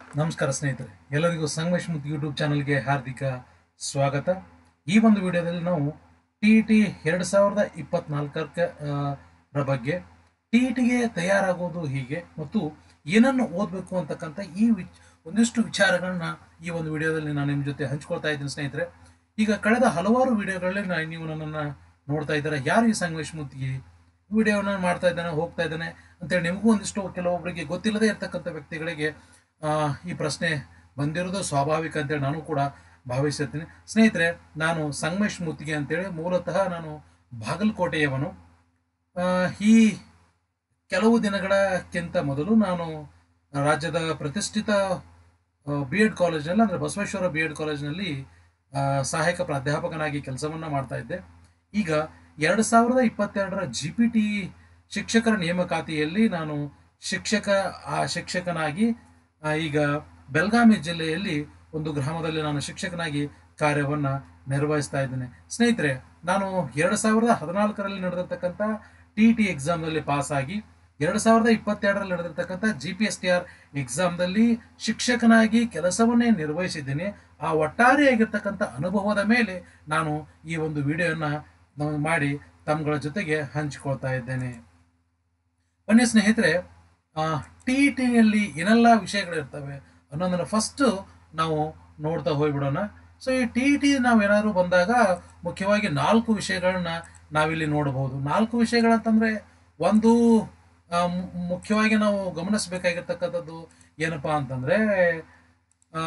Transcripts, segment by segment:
ನಮಸ್ಕಾರ ಸ್ನೇಹಿತರೆ ಎಲ್ಲರಿಗೂ ಸಂಗಮೇಶ್ ಮುತ್ ಯೂಟ್ಯೂಬ್ ಚಾನಲ್ಗೆ ಹಾರ್ದಿಕ ಸ್ವಾಗತ ಈ ಒಂದು ವಿಡಿಯೋದಲ್ಲಿ ನಾವು ಟಿ ಇ ಟಿ ಎರಡು ಸಾವಿರದ ಇಪ್ಪತ್ನಾಲ್ಕರ ರ ಬಗ್ಗೆ ಟಿ ಇ ಟಿಗೆ ತಯಾರಾಗೋದು ಹೀಗೆ ಮತ್ತು ಏನನ್ನು ಓದಬೇಕು ಅಂತಕ್ಕಂಥ ಈ ವಿಚ್ ಒಂದಿಷ್ಟು ವಿಚಾರಗಳನ್ನ ಈ ಒಂದು ವಿಡಿಯೋದಲ್ಲಿ ನಾನು ನಿಮ್ಮ ಜೊತೆ ಹಂಚ್ಕೊಳ್ತಾ ಇದ್ದೀನಿ ಸ್ನೇಹಿತರೆ ಈಗ ಕಳೆದ ಹಲವಾರು ವಿಡಿಯೋಗಳಲ್ಲಿ ನಾ ನೀವು ನನ್ನನ್ನು ನೋಡ್ತಾ ಇದ್ದಾರೆ ಯಾರು ಈ ಸಂಗಮೇಶ್ ಮುತ್ತಿಗೆ ವಿಡಿಯೋನ ಮಾಡ್ತಾ ಇದ್ದಾನೆ ಹೋಗ್ತಾ ಇದ್ದಾನೆ ಅಂತೇಳಿ ನಿಮಗೂ ಒಂದಿಷ್ಟು ಕೆಲವೊಬ್ಬರಿಗೆ ಗೊತ್ತಿಲ್ಲದೆ ಇರ್ತಕ್ಕಂಥ ವ್ಯಕ್ತಿಗಳಿಗೆ ಆ, ಈ ಪ್ರಶ್ನೆ ಬಂದಿರೋದು ಸ್ವಾಭಾವಿಕ ಅಂತೇಳಿ ನಾನು ಕೂಡ ಭಾವಿಸುತ್ತೀನಿ ಸ್ನೇಹಿತರೆ ನಾನು ಸಂಗಮೇಶ್ ಮುತ್ತಿಗೆ ಅಂತೇಳಿ ಮೂಲತಃ ನಾನು ಬಾಗಲಕೋಟೆಯವನು ಆ, ಈ ಕೆಲವು ದಿನಗಳಕ್ಕಿಂತ ಮೊದಲು ನಾನು ರಾಜ್ಯದ ಪ್ರತಿಷ್ಠಿತ ಬಿ ಎಡ್ ಕಾಲೇಜ್ನಲ್ಲಿ ಅಂದರೆ ಬಸವೇಶ್ವರ ಬಿ ಎಡ್ ಕಾಲೇಜ್ನಲ್ಲಿ ಆ, ಸಹಾಯಕ ಪ್ರಾಧ್ಯಾಪಕನಾಗಿ ಕೆಲಸವನ್ನು ಮಾಡ್ತಾ ಇದ್ದೆ ಈಗ ಎರಡು ಸಾವಿರದ ಇಪ್ಪತ್ತೆರಡರ ಜಿ ಪಿ ಟಿ ಶಿಕ್ಷಕರ ನೇಮಕಾತಿಯಲ್ಲಿ ನಾನು ಶಿಕ್ಷಕ ಆ ಶಿಕ್ಷಕನಾಗಿ ಆ, ಈಗ ಬೆಳಗಾವಿ ಜಿಲ್ಲೆಯಲ್ಲಿ ಒಂದು ಗ್ರಾಮದಲ್ಲಿ ನಾನು ಶಿಕ್ಷಕನಾಗಿ ಕಾರ್ಯವನ್ನು ನಿರ್ವಹಿಸ್ತಾ ಇದ್ದೇನೆ ಸ್ನೇಹಿತರೆ ನಾನು ಎರಡು ಸಾವಿರದ ಹದಿನಾಲ್ಕರಲ್ಲಿ ನಡೆದಿರ್ತಕ್ಕಂಥ ಟಿ ಟಿ ಎಕ್ಸಾಮ್ನಲ್ಲಿ ಪಾಸ್ ಆಗಿ ಎರಡು ಸಾವಿರದ ಇಪ್ಪತ್ತೆರಡರಲ್ಲಿ ನಡೆದಿರ್ತಕ್ಕಂಥ G P S T R ಎಕ್ಸಾಮ್ದಲ್ಲಿ ಶಿಕ್ಷಕನಾಗಿ ಕೆಲಸವನ್ನೇ ನಿರ್ವಹಿಸಿದ್ದೀನಿ ಆ ಒಟ್ಟಾರೆಯಾಗಿರ್ತಕ್ಕಂಥ ಅನುಭವದ ಮೇಲೆ ನಾನು ಈ ಒಂದು ವಿಡಿಯೋನ ನಾವು ಮಾಡಿ ತಮ್ಮಗಳ ಜೊತೆಗೆ ಹಂಚಿಕೊಳ್ತಾ ಇದ್ದೇನೆ ಬನ್ನಿ ಸ್ನೇಹಿತರೆ ಟಿ ಇ ಟಿಯಲ್ಲಿ ಏನೆಲ್ಲ ವಿಷಯಗಳಿರ್ತವೆ ಅನ್ನೋದನ್ನು ಫಸ್ಟು ನಾವು ನೋಡ್ತಾ ಹೋಗ್ಬಿಡೋಣ ಸೊ ಈ ಟಿ ಇ ಟಿ ನಾವೇನಾದ್ರು ಬಂದಾಗ ಮುಖ್ಯವಾಗಿ ನಾಲ್ಕು ವಿಷಯಗಳನ್ನ ನಾವಿಲ್ಲಿ ನೋಡಬಹುದು ನಾಲ್ಕು ವಿಷಯಗಳಂತಂದ್ರೆ ಒಂದು ಆ, ಮು- ಮುಖ್ಯವಾಗಿ ನಾವು ಗಮನಿಸಬೇಕಾಗಿರ್ತಕ್ಕಂಥದ್ದು ಏನಪ್ಪಾ ಅಂತಂದ್ರೆ ಆ,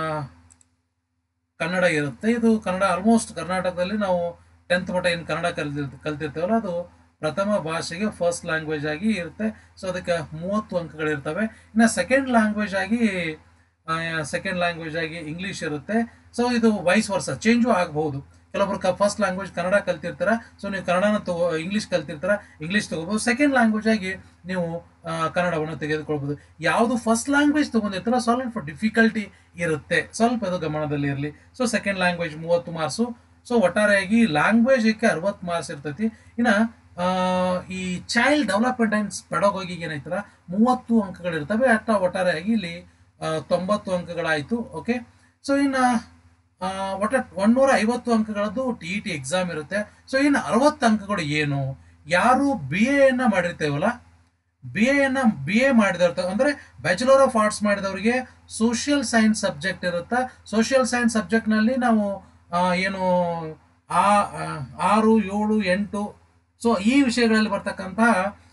ಕನ್ನಡ ಇರುತ್ತೆ ಇದು ಕನ್ನಡ ಆಲ್ಮೋಸ್ಟ್ ಕರ್ನಾಟಕದಲ್ಲಿ ನಾವು ಟೆಂತ್ ಮಟ್ಟ ಏನು ಕನ್ನಡ ಕಲ್ತಿರ್ ಕಲ್ತಿರ್ತೇವಲ್ಲ ಅದು ಪ್ರಥಮ ಭಾಷೆಗೆ ಫಸ್ಟ್ ಲ್ಯಾಂಗ್ವೇಜ್ ಆಗಿ ಇರುತ್ತೆ ಸೊ ಅದಕ್ಕೆ ಮೂವತ್ತು ಅಂಕಗಳಿರ್ತವೆ ಇನ್ನು ಸೆಕೆಂಡ್ ಲ್ಯಾಂಗ್ವೇಜ್ ಆಗಿ ಸೆಕೆಂಡ್ ಲ್ಯಾಂಗ್ವೇಜ್ ಆಗಿ ಇಂಗ್ಲೀಷ್ ಇರುತ್ತೆ ಸೊ ಇದು ವೈಸ್ ವರ್ಷ ಚೇಂಜು ಆಗಬಹುದು ಕೆಲವೊಬ್ರು ಕ ಫಸ್ಟ್ ಲ್ಯಾಂಗ್ವೇಜ್ ಕನ್ನಡ ಕಲ್ತಿರ್ತಾರ ಸೊ ನೀವು ಕನ್ನಡನ ತಗೋ ಇಂಗ್ಲೀಷ್ ಕಲ್ತಿರ್ತಾರ ಇಂಗ್ಲೀಷ್ ತಗೋಬಹುದು ಸೆಕೆಂಡ್ ಲ್ಯಾಂಗ್ವೇಜ್ ಆಗಿ ನೀವು ಆ, ಕನ್ನಡವನ್ನು ತೆಗೆದುಕೊಳ್ಬಹುದು ಯಾವುದು ಫಸ್ಟ್ ಲ್ಯಾಂಗ್ವೇಜ್ ತಗೊಂಡಿರ್ತಾರ ಸ್ವಲ್ಪ ಡಿಫಿಕಲ್ಟಿ ಇರುತ್ತೆ ಸ್ವಲ್ಪ ಅದು ಗಮನದಲ್ಲಿ ಇರಲಿ ಸೊ ಸೆಕೆಂಡ್ ಲ್ಯಾಂಗ್ವೇಜ್ ಮೂವತ್ತು ಮಾರ್ಕ್ಸು ಸೊ ಒಟ್ಟಾರೆಯಾಗಿ ಲ್ಯಾಂಗ್ವೇಜ್ಗೆ ಅರವತ್ತು ಮಾರ್ಕ್ಸ್ ಇರ್ತೈತಿ ಇನ್ನು ಆ, ಈ ಚೈಲ್ಡ್ ಡೆವಲಪ್ಮೆಂಟ್ ಅಂಡ್ ಪೆಡಗೋಗಿಗೆ ಏನೈತಲ್ಲ ಮೂವತ್ತು ಅಂಕಗಳಿರ್ತವೆ ಅಟ್ಟ ಒಟ್ಟಾರೆಯಾಗಿ ಇಲ್ಲಿ ಆ, ತೊಂಬತ್ತು ಅಂಕಗಳಾಯಿತು ಓಕೆ ಸೊ ಇನ್ನು ಆ, ಒಟ್ಟ ಒಂದೂರ ಐವತ್ತು ಅಂಕಗಳದ್ದು ಟಿ ಇ ಟಿ ಎಕ್ಸಾಮ್ ಇರುತ್ತೆ ಸೊ ಇನ್ನು ಅರವತ್ತು ಅಂಕಗಳು ಏನು ಯಾರು ಬಿ ಎನ್ನ ಮಾಡಿರ್ತೇವಲ್ಲ ಬಿ ಎನ್ನ ಬಿ ಎ ಮಾಡಿದವ್ರ ಅಂದ್ರೆ ಬ್ಯಾಚುಲರ್ ಆಫ್ ಆರ್ಟ್ಸ್ ಮಾಡಿದವರಿಗೆ ಸೋಷಿಯಲ್ ಸೈನ್ಸ್ ಸಬ್ಜೆಕ್ಟ್ ಇರುತ್ತೆ ಸೋಷಿಯಲ್ ಸೈನ್ಸ್ ಸಬ್ಜೆಕ್ಟ್ನಲ್ಲಿ ನಾವು ಆ, ಏನು ಆ ಆ, ಆರು ಏಳು ಎಂಟು ಸೊ ಈ ವಿಷಯಗಳಲ್ಲಿ ಬರ್ತಕ್ಕಂಥ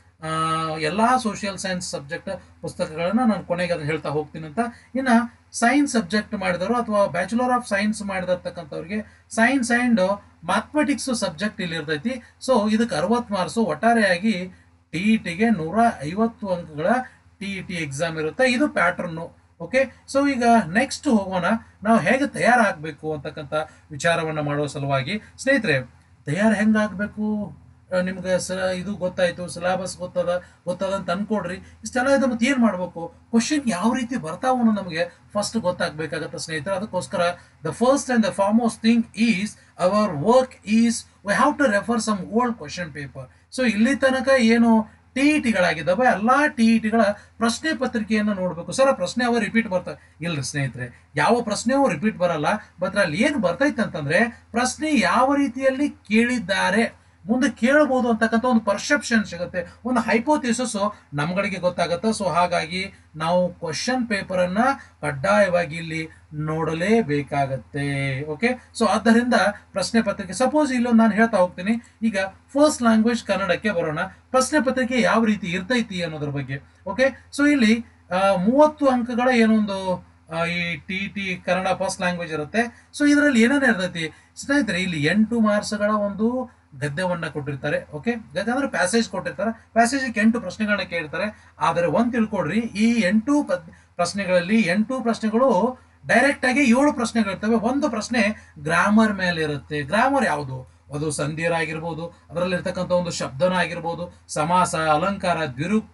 ಎಲ್ಲ ಸೋಷಿಯಲ್ ಸೈನ್ಸ್ ಸಬ್ಜೆಕ್ಟ್ ಪುಸ್ತಕಗಳನ್ನ ನಾನು ಕೊನೆಗೆ ಅದನ್ನ ಹೇಳ್ತಾ ಹೋಗ್ತೀನಿ ಅಂತ ಇನ್ನು ಸೈನ್ಸ್ ಸಬ್ಜೆಕ್ಟ್ ಮಾಡಿದವರು ಅಥವಾ ಬ್ಯಾಚುಲರ್ ಆಫ್ ಸೈನ್ಸ್ ಮಾಡಿದಿರ್ತಕ್ಕಂಥವ್ರಿಗೆ ಸೈನ್ಸ್ ಆ್ಯಂಡ್ ಮ್ಯಾಥಮೆಟಿಕ್ಸ್ ಸಬ್ಜೆಕ್ಟ್ ಇಲ್ಲಿ ಇರ್ತೈತಿ ಸೊ ಇದಕ್ಕೆ ಅರವತ್ತು ಮಾರ್ಕ್ಸು ಒಟ್ಟಾರೆಯಾಗಿ ಟಿ ಇ ಟಿಗೆ ನೂರ ಐವತ್ತು ಅಂಕಗಳ ಟಿ ಇ ಟಿ ಎಕ್ಸಾಮ್ ಇರುತ್ತೆ ಇದು ಪ್ಯಾಟರ್ನು ಓಕೆ ಸೊ ಈಗ ನೆಕ್ಸ್ಟ್ ಹೋಗೋಣ ನಾವು ಹೇಗೆ ತಯಾರಾಗಬೇಕು ಅಂತಕ್ಕಂಥ ವಿಚಾರವನ್ನು ಮಾಡುವ ಸಲುವಾಗಿ ಸ್ನೇಹಿತರೆ ತಯಾರು ಹೆಂಗಾಗಬೇಕು ನಿಮ್ಗೆ ಸ ಇದು ಗೊತ್ತಾಯ್ತು ಸಿಲೆಬಸ್ ಗೊತ್ತದ ಗೊತ್ತದ ಅಂತ ಅನ್ಕೊಡ್ರಿ ಇಷ್ಟೆಲ್ಲ ಇದೆ ಮತ್ತೆ ಏನು ಮಾಡಬೇಕು ಕ್ವಶನ್ ಯಾವ ರೀತಿ ಬರ್ತಾವ ಅನ್ನೋ ನಮಗೆ ಫಸ್ಟ್ ಗೊತ್ತಾಗಬೇಕಾಗತ್ತೆ ಸ್ನೇಹಿತರೆ ಅದಕ್ಕೋಸ್ಕರ the first and the foremost thing is our work is we have to refer some old question paper so ಇಲ್ಲಿ ತನಕ ಏನು ಟಿ ಇ ಟಿಗಳಾಗಿದ್ದಾವೆ ಎಲ್ಲ ಟಿ ಇ ಟಿಗಳ ಪ್ರಶ್ನೆ ಪತ್ರಿಕೆಯನ್ನು ನೋಡಬೇಕು ಸರ್ ಆ ಪ್ರಶ್ನೆ ಅವ ರಿಪೀಟ್ ಬರ್ತವೆ ಇಲ್ರಿ ಸ್ನೇಹಿತರೆ ಯಾವ ಪ್ರಶ್ನೆಯೂ ರಿಪೀಟ್ ಬರಲ್ಲ ಬಟ್ ಅಲ್ಲಿ ಏನು ಬರ್ತೈತೆ ಅಂತಂದ್ರೆ ಪ್ರಶ್ನೆ ಯಾವ ರೀತಿಯಲ್ಲಿ ಕೇಳಿದ್ದಾರೆ ಮುಂದೆ ಕೇಳಬಹುದು ಅಂತಕ್ಕಂಥ ಒಂದು ಪರ್ಸೆಪ್ಷನ್ ಸಿಗುತ್ತೆ ಒಂದು ಹೈಪೋಥಿಸಸ್ ನಮ್ಗಳಿಗೆ ಗೊತ್ತಾಗುತ್ತೆ ಸೊ ಹಾಗಾಗಿ ನಾವು ಕ್ವಶನ್ ಪೇಪರ್ ಅನ್ನ ಕಡ್ಡಾಯವಾಗಿ ಇಲ್ಲಿ ನೋಡಲೇಬೇಕಾಗತ್ತೆ ಓಕೆ ಸೊ ಆದ್ದರಿಂದ ಪ್ರಶ್ನೆ ಪತ್ರಿಕೆ ಸಪೋಸ್ ಇಲ್ಲೊಂದು ನಾನು ಹೇಳ್ತಾ ಹೋಗ್ತೀನಿ ಈಗ ಫಸ್ಟ್ ಲ್ಯಾಂಗ್ವೇಜ್ ಕನ್ನಡಕ್ಕೆ ಬರೋಣ ಪ್ರಶ್ನೆ ಪತ್ರಿಕೆ ಯಾವ ರೀತಿ ಇರ್ತೈತಿ ಅನ್ನೋದ್ರ ಬಗ್ಗೆ ಓಕೆ ಸೊ ಇಲ್ಲಿ ಆ, ಮೂವತ್ತು ಅಂಕಗಳ ಏನೊಂದು ಆ, ಈ T T Kannada first language ಇರುತ್ತೆ ಸೊ ಇದರಲ್ಲಿ ಏನೇನು ಇರ್ತೈತಿ ಸ್ನೇಹಿತರೆ ಇಲ್ಲಿ ಎಂಟು ಮಾರ್ಕ್ಸ್ಗಳ ಒಂದು ಗದ್ಯವನ್ನ ಕೊಟ್ಟಿರ್ತಾರೆ ಓಕೆ ಗದ್ಯ ಅಂದ್ರೆ ಪ್ಯಾಸೇಜ್ ಕೊಟ್ಟಿರ್ತಾರೆ ಪ್ಯಾಸೇಜ್ಗೆ ಎಂಟು ಪ್ರಶ್ನೆಗಳನ್ನ ಕೇಳಿರ್ತಾರೆ ಆದರೆ ಒಂದ್ ತಿಳ್ಕೊಡ್ರಿ ಈ ಎಂಟು ಪದ್- ಪ್ರಶ್ನೆಗಳಲ್ಲಿ ಎಂಟು ಪ್ರಶ್ನೆಗಳು ಡೈರೆಕ್ಟ್ ಆಗಿ ಏಳು ಪ್ರಶ್ನೆಗಳಿರ್ತವೆ ಒಂದು ಪ್ರಶ್ನೆ ಗ್ರಾಮರ್ ಮೇಲೆ ಇರುತ್ತೆ ಗ್ರಾಮರ್ ಯಾವುದು ಅದು ಸಂಧಿಯರ ಆಗಿರ್ಬೋದು ಅದರಲ್ಲಿರ್ತಕ್ಕಂಥ ಒಂದು ಶಬ್ದನ ಆಗಿರ್ಬೋದು ಸಮಾಸ ಅಲಂಕಾರ ದ್ವಿರುಕ್ತಿ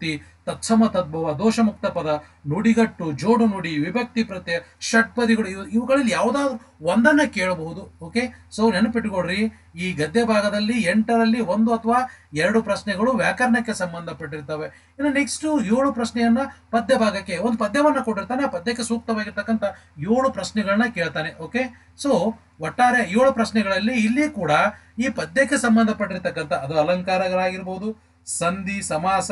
ತತ್ಸಮ ತದ್ಭವ ದೋಷಮುಕ್ತ ಪದ ನುಡಿಗಟ್ಟು ಜೋಡು ನುಡಿ ವಿಭಕ್ತಿ ಪ್ರತ್ಯಯ ಷಟ್ಪದಿಗಳು ಇವು ಇವುಗಳಲ್ಲಿ ಯಾವುದಾದ್ರು ಒಂದನ್ನ ಕೇಳಬಹುದು ಓಕೆ ಸೊ ನೆನಪಿಟ್ಕೊಡ್ರಿ ಈ ಗದ್ಯ ಭಾಗದಲ್ಲಿ ಎಂಟರಲ್ಲಿ ಒಂದು ಅಥವಾ ಎರಡು ಪ್ರಶ್ನೆಗಳು ವ್ಯಾಕರಣಕ್ಕೆ ಸಂಬಂಧಪಟ್ಟಿರ್ತವೆ ಇನ್ನು ನೆಕ್ಸ್ಟ್ ಏಳು ಪ್ರಶ್ನೆಯನ್ನ ಪದ್ಯ ಭಾಗಕ್ಕೆ ಒಂದು ಪದ್ಯವನ್ನ ಕೊಟ್ಟಿರ್ತಾನೆ ಆ ಪದ್ಯಕ್ಕೆ ಸೂಕ್ತವಾಗಿರ್ತಕ್ಕಂಥ ಏಳು ಪ್ರಶ್ನೆಗಳನ್ನ ಕೇಳ್ತಾನೆ ಓಕೆ ಸೊ ಒಟ್ಟಾರೆ ಏಳು ಪ್ರಶ್ನೆಗಳಲ್ಲಿ ಇಲ್ಲಿ ಕೂಡ ಈ ಪದ್ಯಕ್ಕೆ ಸಂಬಂಧಪಟ್ಟಿರ್ತಕ್ಕಂಥ ಅದು ಅಲಂಕಾರಗಳಾಗಿರ್ಬೋದು ಸಂಧಿ ಸಮಾಸ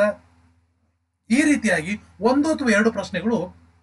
ಈ ರೀತಿಯಾಗಿ ಒಂದು ಅಥವಾ ಎರಡು ಪ್ರಶ್ನೆಗಳು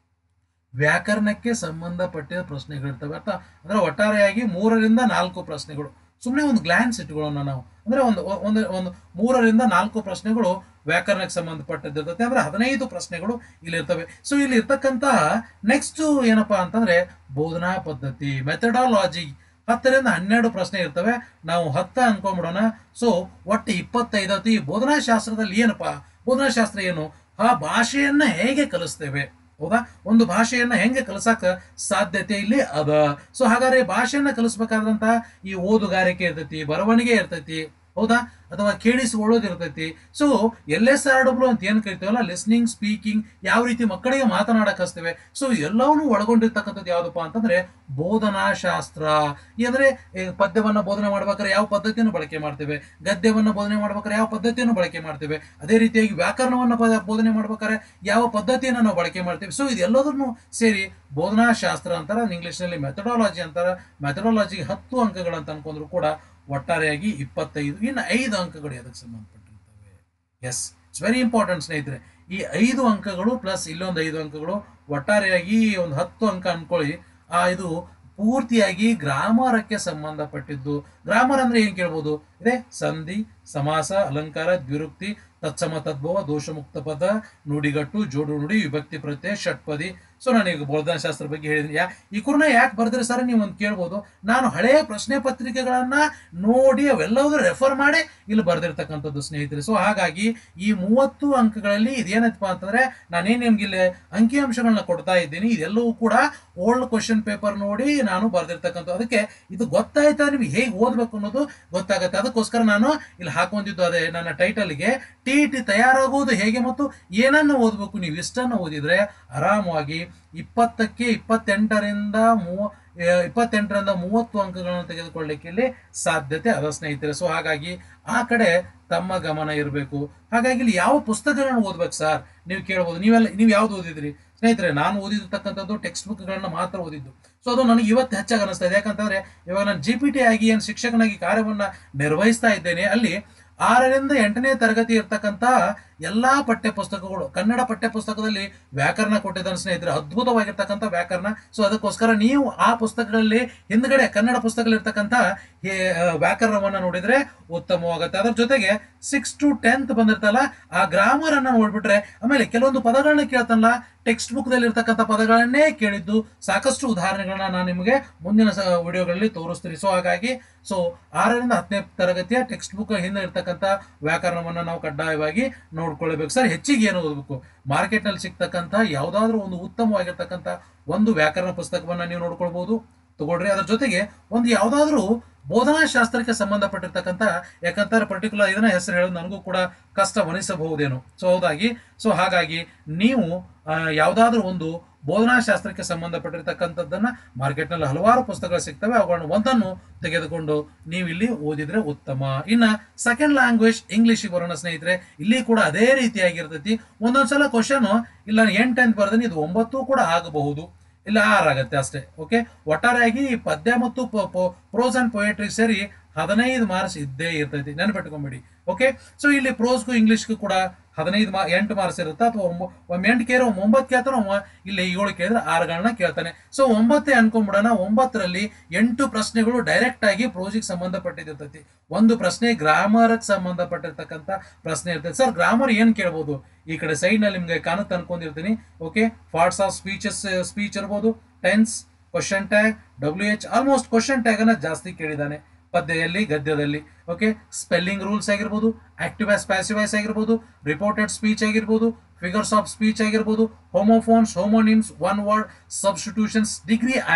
ವ್ಯಾಕರಣಕ್ಕೆ ಸಂಬಂಧಪಟ್ಟಿದ ಪ್ರಶ್ನೆಗಳಿರ್ತವೆ ಅರ್ಥ ಅಂದ್ರೆ ಒಟ್ಟಾರೆಯಾಗಿ ಮೂರರಿಂದ ನಾಲ್ಕು ಪ್ರಶ್ನೆಗಳು ಸುಮ್ಮನೆ ಒಂದು ಗ್ಲಾನ್ಸ್ ಇಟ್ಕೊಳ್ಳೋಣ ನಾವು ಅಂದ್ರೆ ಒಂದು ಒಂದು ಒಂದು ಮೂರರಿಂದ ನಾಲ್ಕು ಪ್ರಶ್ನೆಗಳು ವ್ಯಾಕರಣಕ್ಕೆ ಸಂಬಂಧಪಟ್ಟಿದ್ದಿರ್ತದೆ ಅಂದ್ರೆ ಹದಿನೈದು ಪ್ರಶ್ನೆಗಳು ಇಲ್ಲಿ ಇರ್ತವೆ ಸೊ ಇಲ್ಲಿ ಇರ್ತಕ್ಕಂತಹ ನೆಕ್ಸ್ಟ್ ಏನಪ್ಪಾ ಅಂತಂದ್ರೆ ಬೋಧನಾ ಪದ್ಧತಿ ಮೆಥಡಾಲಜಿ ಹತ್ತರಿಂದ ಹನ್ನೆರಡು ಪ್ರಶ್ನೆ ಇರ್ತವೆ ನಾವು ಹತ್ತ ಅನ್ಕೊಂಡ್ಬಿಡೋಣ ಸೊ ಒಟ್ಟು ಇಪ್ಪತ್ತೈದು ಈ ಬೋಧನಾ ಶಾಸ್ತ್ರದಲ್ಲಿ ಏನಪ್ಪಾ ಬೋಧನಾ ಶಾಸ್ತ್ರ ಏನು ಆ ಭಾಷೆಯನ್ನ ಹೇಗೆ ಕಲಿಸ್ತೇವೆ ಹೌದಾ ಒಂದು ಭಾಷೆಯನ್ನ ಹೆಂಗೆ ಕಲಿಸಕ ಸಾಧ್ಯತೆ ಇಲ್ಲಿ ಅದ ಸೊ ಹಾಗಾದ್ರೆ ಭಾಷೆಯನ್ನ ಕಲಿಸ್ಬೇಕಾದಂತಹ ಈ ಓದುಗಾರಿಕೆ ಇರ್ತೈತಿ ಬರವಣಿಗೆ ಇರ್ತೈತಿ ಹೌದಾ ಅಥವಾ ಕೇಳಿಸಿಕೊಳ್ಳೋದು ಇರ್ತೈತಿ so L S R W ಅಂತ ಏನು ಕರಿತೀವಲ್ಲ ಲಿಸ್ನಿಂಗ್ ಸ್ಪೀಕಿಂಗ್ ಯಾವ ರೀತಿ ಮಕ್ಕಳಿಗೆ ಮಾತನಾಡಕ್ ಹಚ್ತೇವೆ ಸೊ ಎಲ್ಲವನ್ನೂ ಒಳಗೊಂಡಿರ್ತಕ್ಕಂಥದ್ದು ಯಾವುದಪ್ಪ ಅಂತಂದ್ರೆ ಬೋಧನಾ ಶಾಸ್ತ್ರ ಅಂದ್ರೆ ಈ ಪದ್ಯವನ್ನ ಬೋಧನೆ ಮಾಡ್ಬೇಕಾದ್ರೆ ಯಾವ ಪದ್ಧತಿಯನ್ನು ಬಳಕೆ ಮಾಡ್ತೇವೆ ಗದ್ಯವನ್ನ ಬೋಧನೆ ಮಾಡ್ಬೇಕಾದ್ರೆ ಯಾವ ಪದ್ಧತಿಯನ್ನು ಬಳಕೆ ಮಾಡ್ತೇವೆ ಅದೇ ರೀತಿಯಾಗಿ ವ್ಯಾಕರಣವನ್ನ ಪದ- ಬೋಧನೆ ಮಾಡ್ಬೇಕಾದ್ರೆ ಯಾವ ಪದ್ಧತಿಯನ್ನು ನಾವು ಬಳಕೆ ಮಾಡ್ತೇವೆ ಸೊ ಇದೆಲ್ಲದನ್ನು ಸೇರಿ ಬೋಧನಾ ಶಾಸ್ತ್ರ ಅಂತಾರ ಇಂಗ್ಲಿಷ್ನಲ್ಲಿ ಮೆಥಡಾಲಜಿ ಅಂತಾರ ಮೆಥಡಾಲಜಿಗೆ ಹತ್ತು ಅಂಕಗಳು ಅಂತ ಅನ್ಕೊಂಡ್ರು ಕೂಡ ಒಟ್ಟಾರೆಯಾಗಿ ಇಪ್ಪತ್ತೈದು ಇನ್ನು ಐದು ಅಂಕಗಳು ಅದಕ್ಕೆ ಸಂಬಂಧಪಟ್ಟಿರ್ತವೆ ಎಸ್ ಇಟ್ಸ್ ವೆರಿ ಇಂಪಾರ್ಟೆಂಟ್ ಸ್ನೇಹಿತರೆ ಈ ಐದು ಅಂಕಗಳು ಪ್ಲಸ್ ಇಲ್ಲೊಂದು ಐದು ಅಂಕಗಳು ಒಟ್ಟಾರೆಯಾಗಿ ಒಂದು ಹತ್ತು ಅಂಕ ಅನ್ಕೊಳ್ಳಿ ಆ ಇದು ಪೂರ್ತಿಯಾಗಿ ಗ್ರಾಮರಕ್ಕೆ ಸಂಬಂಧಪಟ್ಟಿದ್ದು ಗ್ರಾಮರ್ ಅಂದ್ರೆ ಏನ್ ಕೇಳ್ಬೋದು ಇದೆ ಸಂಧಿ ಸಮಾಸ ಅಲಂಕಾರ ದ್ವಿರುಕ್ತಿ ತತ್ಸಮ ತದ್ಭವ ದೋಷಮುಕ್ತ ಪದ ನುಡಿಗಟ್ಟು ಜೋಡು ನುಡಿ ವಿಭಕ್ತಿ ಪ್ರತ್ಯಯ ಷಟ್ಪದಿ ಸೊ ನಾನೀಗ ಬೋಧನಾಶಾಸ್ತ್ರ ಬಗ್ಗೆ ಹೇಳಿದ್ದೀನಿ ಯಾ ಈ ಕುರ್ನ ಯಾಕೆ ಬರ್ದ್ರಿ ಸರ್ ನೀವು ಒಂದು ಕೇಳ್ಬೋದು ನಾನು ಹಳೆಯ ಪ್ರಶ್ನೆ ಪತ್ರಿಕೆಗಳನ್ನ ನೋಡಿ ಅವೆಲ್ಲವೂ ರೆಫರ್ ಮಾಡಿ ಇಲ್ಲಿ ಬರ್ದಿರ್ತಕ್ಕಂಥದ್ದು ಸ್ನೇಹಿತರೆ ಸೊ ಹಾಗಾಗಿ ಈ ಮೂವತ್ತು ಅಂಕಗಳಲ್ಲಿ ಇದೇನಪ್ಪ ಅಂತಂದ್ರೆ ನಾನೇನು ನಿಮ್ಗೆ ಇಲ್ಲಿ ಅಂಕಿಅಂಶಗಳನ್ನ ಕೊಡ್ತಾ ಇದ್ದೀನಿ ಇದೆಲ್ಲವೂ ಕೂಡ ಓಲ್ಡ್ ಕ್ವಶನ್ ಪೇಪರ್ ನೋಡಿ ನಾನು ಬರ್ದಿರ್ತಕ್ಕಂಥ ಅದಕ್ಕೆ ಇದು ಗೊತ್ತಾಯ್ತಾ ನಿಮ್ಗೆ ಹೇಗೆ ಓದ್ಬೇಕು ಅನ್ನೋದು ಗೊತ್ತಾಗುತ್ತೆ ಅದಕ್ಕೋಸ್ಕರ ನಾನು ಇಲ್ಲಿ ಹಾಕೊಂಡಿದ್ದು ಅದೇ ನನ್ನ ಟೈಟಲ್ಗೆ ಟಿ ಟಿ ತಯಾರಾಗುವುದು ಹೇಗೆ ಮತ್ತು ಏನನ್ನು ಓದಬೇಕು ನೀವು ಇಷ್ಟನ್ನು ಓದಿದ್ರೆ ಆರಾಮವಾಗಿ ಇಪ್ಪತ್ತಕ್ಕೆ ಇಪ್ಪತ್ತೆಂಟರಿಂದ ಮೂವ ಆ, ಇಪ್ಪತ್ತೆಂಟರಿಂದ ಮೂವತ್ತು ಅಂಕಗಳನ್ನು ತೆಗೆದುಕೊಳ್ಳಲಿಕ್ಕೆ ಇಲ್ಲಿ ಸಾಧ್ಯತೆ ಅದ ಸ್ನೇಹಿತರೆ ಸೊ ಹಾಗಾಗಿ ಆ ಕಡೆ ತಮ್ಮ ಗಮನ ಇರಬೇಕು ಹಾಗಾಗಿ ಇಲ್ಲಿ ಯಾವ ಪುಸ್ತಕಗಳನ್ನು ಓದ್ಬೇಕು ಸರ್ ನೀವು ಕೇಳ್ಬೋದು ನೀವೆಲ್ಲ ನೀವು ಯಾವ್ದು ಓದಿದ್ರಿ ಸ್ನೇಹಿತರೆ ನಾನು ಓದಿರ್ತಕ್ಕಂಥದ್ದು ಟೆಕ್ಸ್ಟ್ ಬುಕ್ಗಳನ್ನ ಮಾತ್ರ ಓದಿದ್ದು ಸೊ ಅದು ನನಗೆ ಇವತ್ತು ಹೆಚ್ಚಾಗಿ ಅನಿಸ್ತಾ ಇದೆ ಯಾಕಂತಂದ್ರೆ ಇವಾಗ ನಾನು ಜಿ ಪಿ ಟಿ ಆಗಿ ಏನು ಶಿಕ್ಷಕನಾಗಿ ಕಾರ್ಯವನ್ನ ನಿರ್ವಹಿಸ್ತಾ ಇದ್ದೇನೆ ಅಲ್ಲಿ ಆರರಿಂದ ಎಂಟನೇ ತರಗತಿ ಇರ್ತಕ್ಕಂಥ ಎಲ್ಲಾ ಪಠ್ಯ ಪುಸ್ತಕಗಳು ಕನ್ನಡ ಪಠ್ಯ ಪುಸ್ತಕದಲ್ಲಿ ವ್ಯಾಕರಣ ಕೊಟ್ಟಿದ್ದಾನೆ ಸ್ನೇಹಿತರೆ ಅದ್ಭುತವಾಗಿರ್ತಕ್ಕಂಥ ವ್ಯಾಕರಣ ಸೊ ಅದಕ್ಕೋಸ್ಕರ ನೀವು ಆ ಪುಸ್ತಕಗಳಲ್ಲಿ ಹಿಂದ್ಗಡೆ ಕನ್ನಡ ಪುಸ್ತಕದಲ್ಲಿರ್ತಕ್ಕಂಥ ಈ, ಆ, ವ್ಯಾಕರಣವನ್ನ ನೋಡಿದ್ರೆ ಉತ್ತಮವಾಗುತ್ತೆ ಅದರ ಜೊತೆಗೆ ಸಿಕ್ಸ್ ಟು ಟೆಂತ್ ಬಂದಿರ್ತಲ್ಲ ಆ ಗ್ರಾಮರ್ ಅನ್ನ ನೋಡ್ಬಿಟ್ರೆ ಆಮೇಲೆ ಕೆಲವೊಂದು ಪದಗಳನ್ನ ಕೇಳ್ತಾನಲ್ಲ ಟೆಕ್ಸ್ಟ್ ಬುಕ್ ದಲ್ಲಿ ಇರ್ತಕ್ಕಂಥ ಪದಗಳನ್ನೇ ಕೇಳಿದ್ದು ಸಾಕಷ್ಟು ಉದಾಹರಣೆಗಳನ್ನ ನಾನು ನಿಮಗೆ ಮುಂದಿನ ಸ- ವಿಡಿಯೋಗಳಲ್ಲಿ ತೋರಿಸ್ತೀನಿ ಸೊ ಹಾಗಾಗಿ ಸೊ ಆರರಿಂದ ಹತ್ತನೇ ತರಗತಿಯ ಟೆಕ್ಸ್ಟ್ ಬುಕ್ ಹಿಂದೆ ಇರ್ತಕ್ಕಂಥ ವ್ಯಾಕರಣವನ್ನ ನಾವು ಕಡ್ಡಾಯವಾಗಿ ನೋಡ್ಕೊಳ್ಬೇಕು ಸರ್ ಹೆಚ್ಚಿಗೆ ಏನು ಓದಬೇಕು ಮಾರ್ಕೆಟ್ ನಲ್ಲಿ ಸಿಗ್ತಕ್ಕಂಥ ಯಾವ್ದಾದ್ರು ಒಂದು ಉತ್ತಮವಾಗಿರ್ತಕ್ಕಂಥ ಒಂದು ವ್ಯಾಕರಣ ಪುಸ್ತಕವನ್ನ ನೀವು ನೋಡ್ಕೊಳ್ಬಹುದು ತಗೊಳ್ರಿ ಅದ್ರ ಜೊತೆಗೆ ಒಂದು ಯಾವ್ದಾದ್ರು ಬೋಧನಾ ಶಾಸ್ತ್ರಕ್ಕೆ ಸಂಬಂಧಪಟ್ಟಿರ್ತಕ್ಕಂಥ ಯಾಕಂತಾರೆ ಪರ್ಟಿಕ್ಯುಲರ್ ಇದನ್ನ ಹೆಸರು ಹೇಳೋದು ನನಗೂ ಕೂಡ ಕಷ್ಟವನಿಸಬಹುದೇನೋ ಸೊ ಹೌದಾಗಿ ಸೊ ಹಾಗಾಗಿ ನೀವು ಆ, ಯಾವ್ದಾದ್ರು ಒಂದು ಬೋಧನಾ ಶಾಸ್ತ್ರಕ್ಕೆ ಸಂಬಂಧಪಟ್ಟಿರ್ತಕ್ಕಂಥದ್ದನ್ನ ಮಾರ್ಕೆಟ್ನಲ್ಲಿ ಹಲವಾರು ಪುಸ್ತಕಗಳು ಸಿಗ್ತವೆ ಅವುಗಳನ್ನು ಒಂದನ್ನು ತೆಗೆದುಕೊಂಡು ನೀವು ಇಲ್ಲಿ ಓದಿದ್ರೆ ಉತ್ತಮ ಇನ್ನ ಸೆಕೆಂಡ್ ಲ್ಯಾಂಗ್ವೇಜ್ ಇಂಗ್ಲಿಷಿಗೆ ಬರೋಣ ಸ್ನೇಹಿತರೆ ಇಲ್ಲಿ ಕೂಡ ಅದೇ ರೀತಿಯಾಗಿರ್ತೈತಿ ಒಂದೊಂದ್ಸಲ ಕ್ವಶನ್ ಇಲ್ಲ ಎಂಟು ಅಂತ ಬರ್ದೀನಿ ಇದು ಒಂಬತ್ತು ಕೂಡ ಆಗಬಹುದು ಇಲ್ಲ ಆರಾಗತ್ತೆ ಅಷ್ಟೇ ಓಕೆ ಒಟ್ಟಾರೆಯಾಗಿ ಈ ಪದ್ಯ ಮತ್ತು ಪ್ರೋಸ್ ಅಂಡ್ ಪೊಯೆಟ್ರಿ ಸೇರಿ ಹದಿನೈದು ಮಾರ್ಕ್ಸ್ ಇದ್ದೇ ಇರ್ತೈತಿ ನೆನಪಿಟ್ಕೊಂಬಿಡಿ ಓಕೆ ಸೊ ಇಲ್ಲಿ ಪ್ರೋಸ್ಗೂ ಇಂಗ್ಲಿಷ್ಗೂ ಕೂಡ ಹದಿನೈದು ಮಾ ಎಂಟು ಮಾರ್ಕ್ಸ್ ಇರುತ್ತೆ ಅಥವಾ ಒಂಬ ಒಮ್ಮೆ ಎಂಟು ಕೇರೋ ಒಂಬತ್ತು ಕೇಳ್ತಾನೆ ಒಮ್ಮ ಇಲ್ಲಿ ಏಳು ಕೇಳಿದ್ರೆ ಆರುಗಳನ್ನ ಕೇಳ್ತಾನೆ ಸೊ ಒಂಬತ್ತೇ ಅನ್ಕೊಂಡ್ಬಿಡೋಣ ಒಂಬತ್ತರಲ್ಲಿ ಎಂಟು ಪ್ರಶ್ನೆಗಳು ಡೈರೆಕ್ಟ್ ಆಗಿ ಪ್ರೋಜಿಗೆ ಸಂಬಂಧಪಟ್ಟಿರ್ತೈತಿ ಒಂದು ಪ್ರಶ್ನೆ ಗ್ರಾಮರ್ಗೆ ಸಂಬಂಧಪಟ್ಟಿರ್ತಕ್ಕಂಥ ಪ್ರಶ್ನೆ ಇರ್ತೈತೆ ಸರ್ ಗ್ರಾಮರ್ ಏನ್ ಕೇಳ್ಬೋದು ಈ ಕಡೆ ಸೈಡ್ ನಲ್ಲಿ ನಿಮ್ಗೆ ಕಾಣುತ್ತೆ ಅನ್ಕೊಂಡಿರ್ತೀನಿ okay parts of speeches speech ಇರ್ಬೋದು tense question tag W H almost question tag ಅನ್ನ ಜಾಸ್ತಿ ಕೇಳಿದಾನೆ ಪದ್ಯದಲ್ಲಿ ಗದ್ಯದಲ್ಲಿ ಓಕೆ ಸ್ಪೆಲ್ಲಿಂಗ್ ರೂಲ್ಸ್ ಆಗಿರ್ಬೋದು ಆಕ್ಟಿವೈಸ್ ಪ್ಯಾಸಿವೈಸ್ ಆಗಿರ್ಬೋದು ರಿಪೋರ್ಟೆಡ್ ಸ್ಪೀಚ್ ಆಗಿರ್ಬೋದು ಫಿಗರ್ಸ್ ಆಫ್ ಸ್ಪೀಚ್ ಆಗಿರ್ಬೋದು homophones homonyms one word substitutions degree and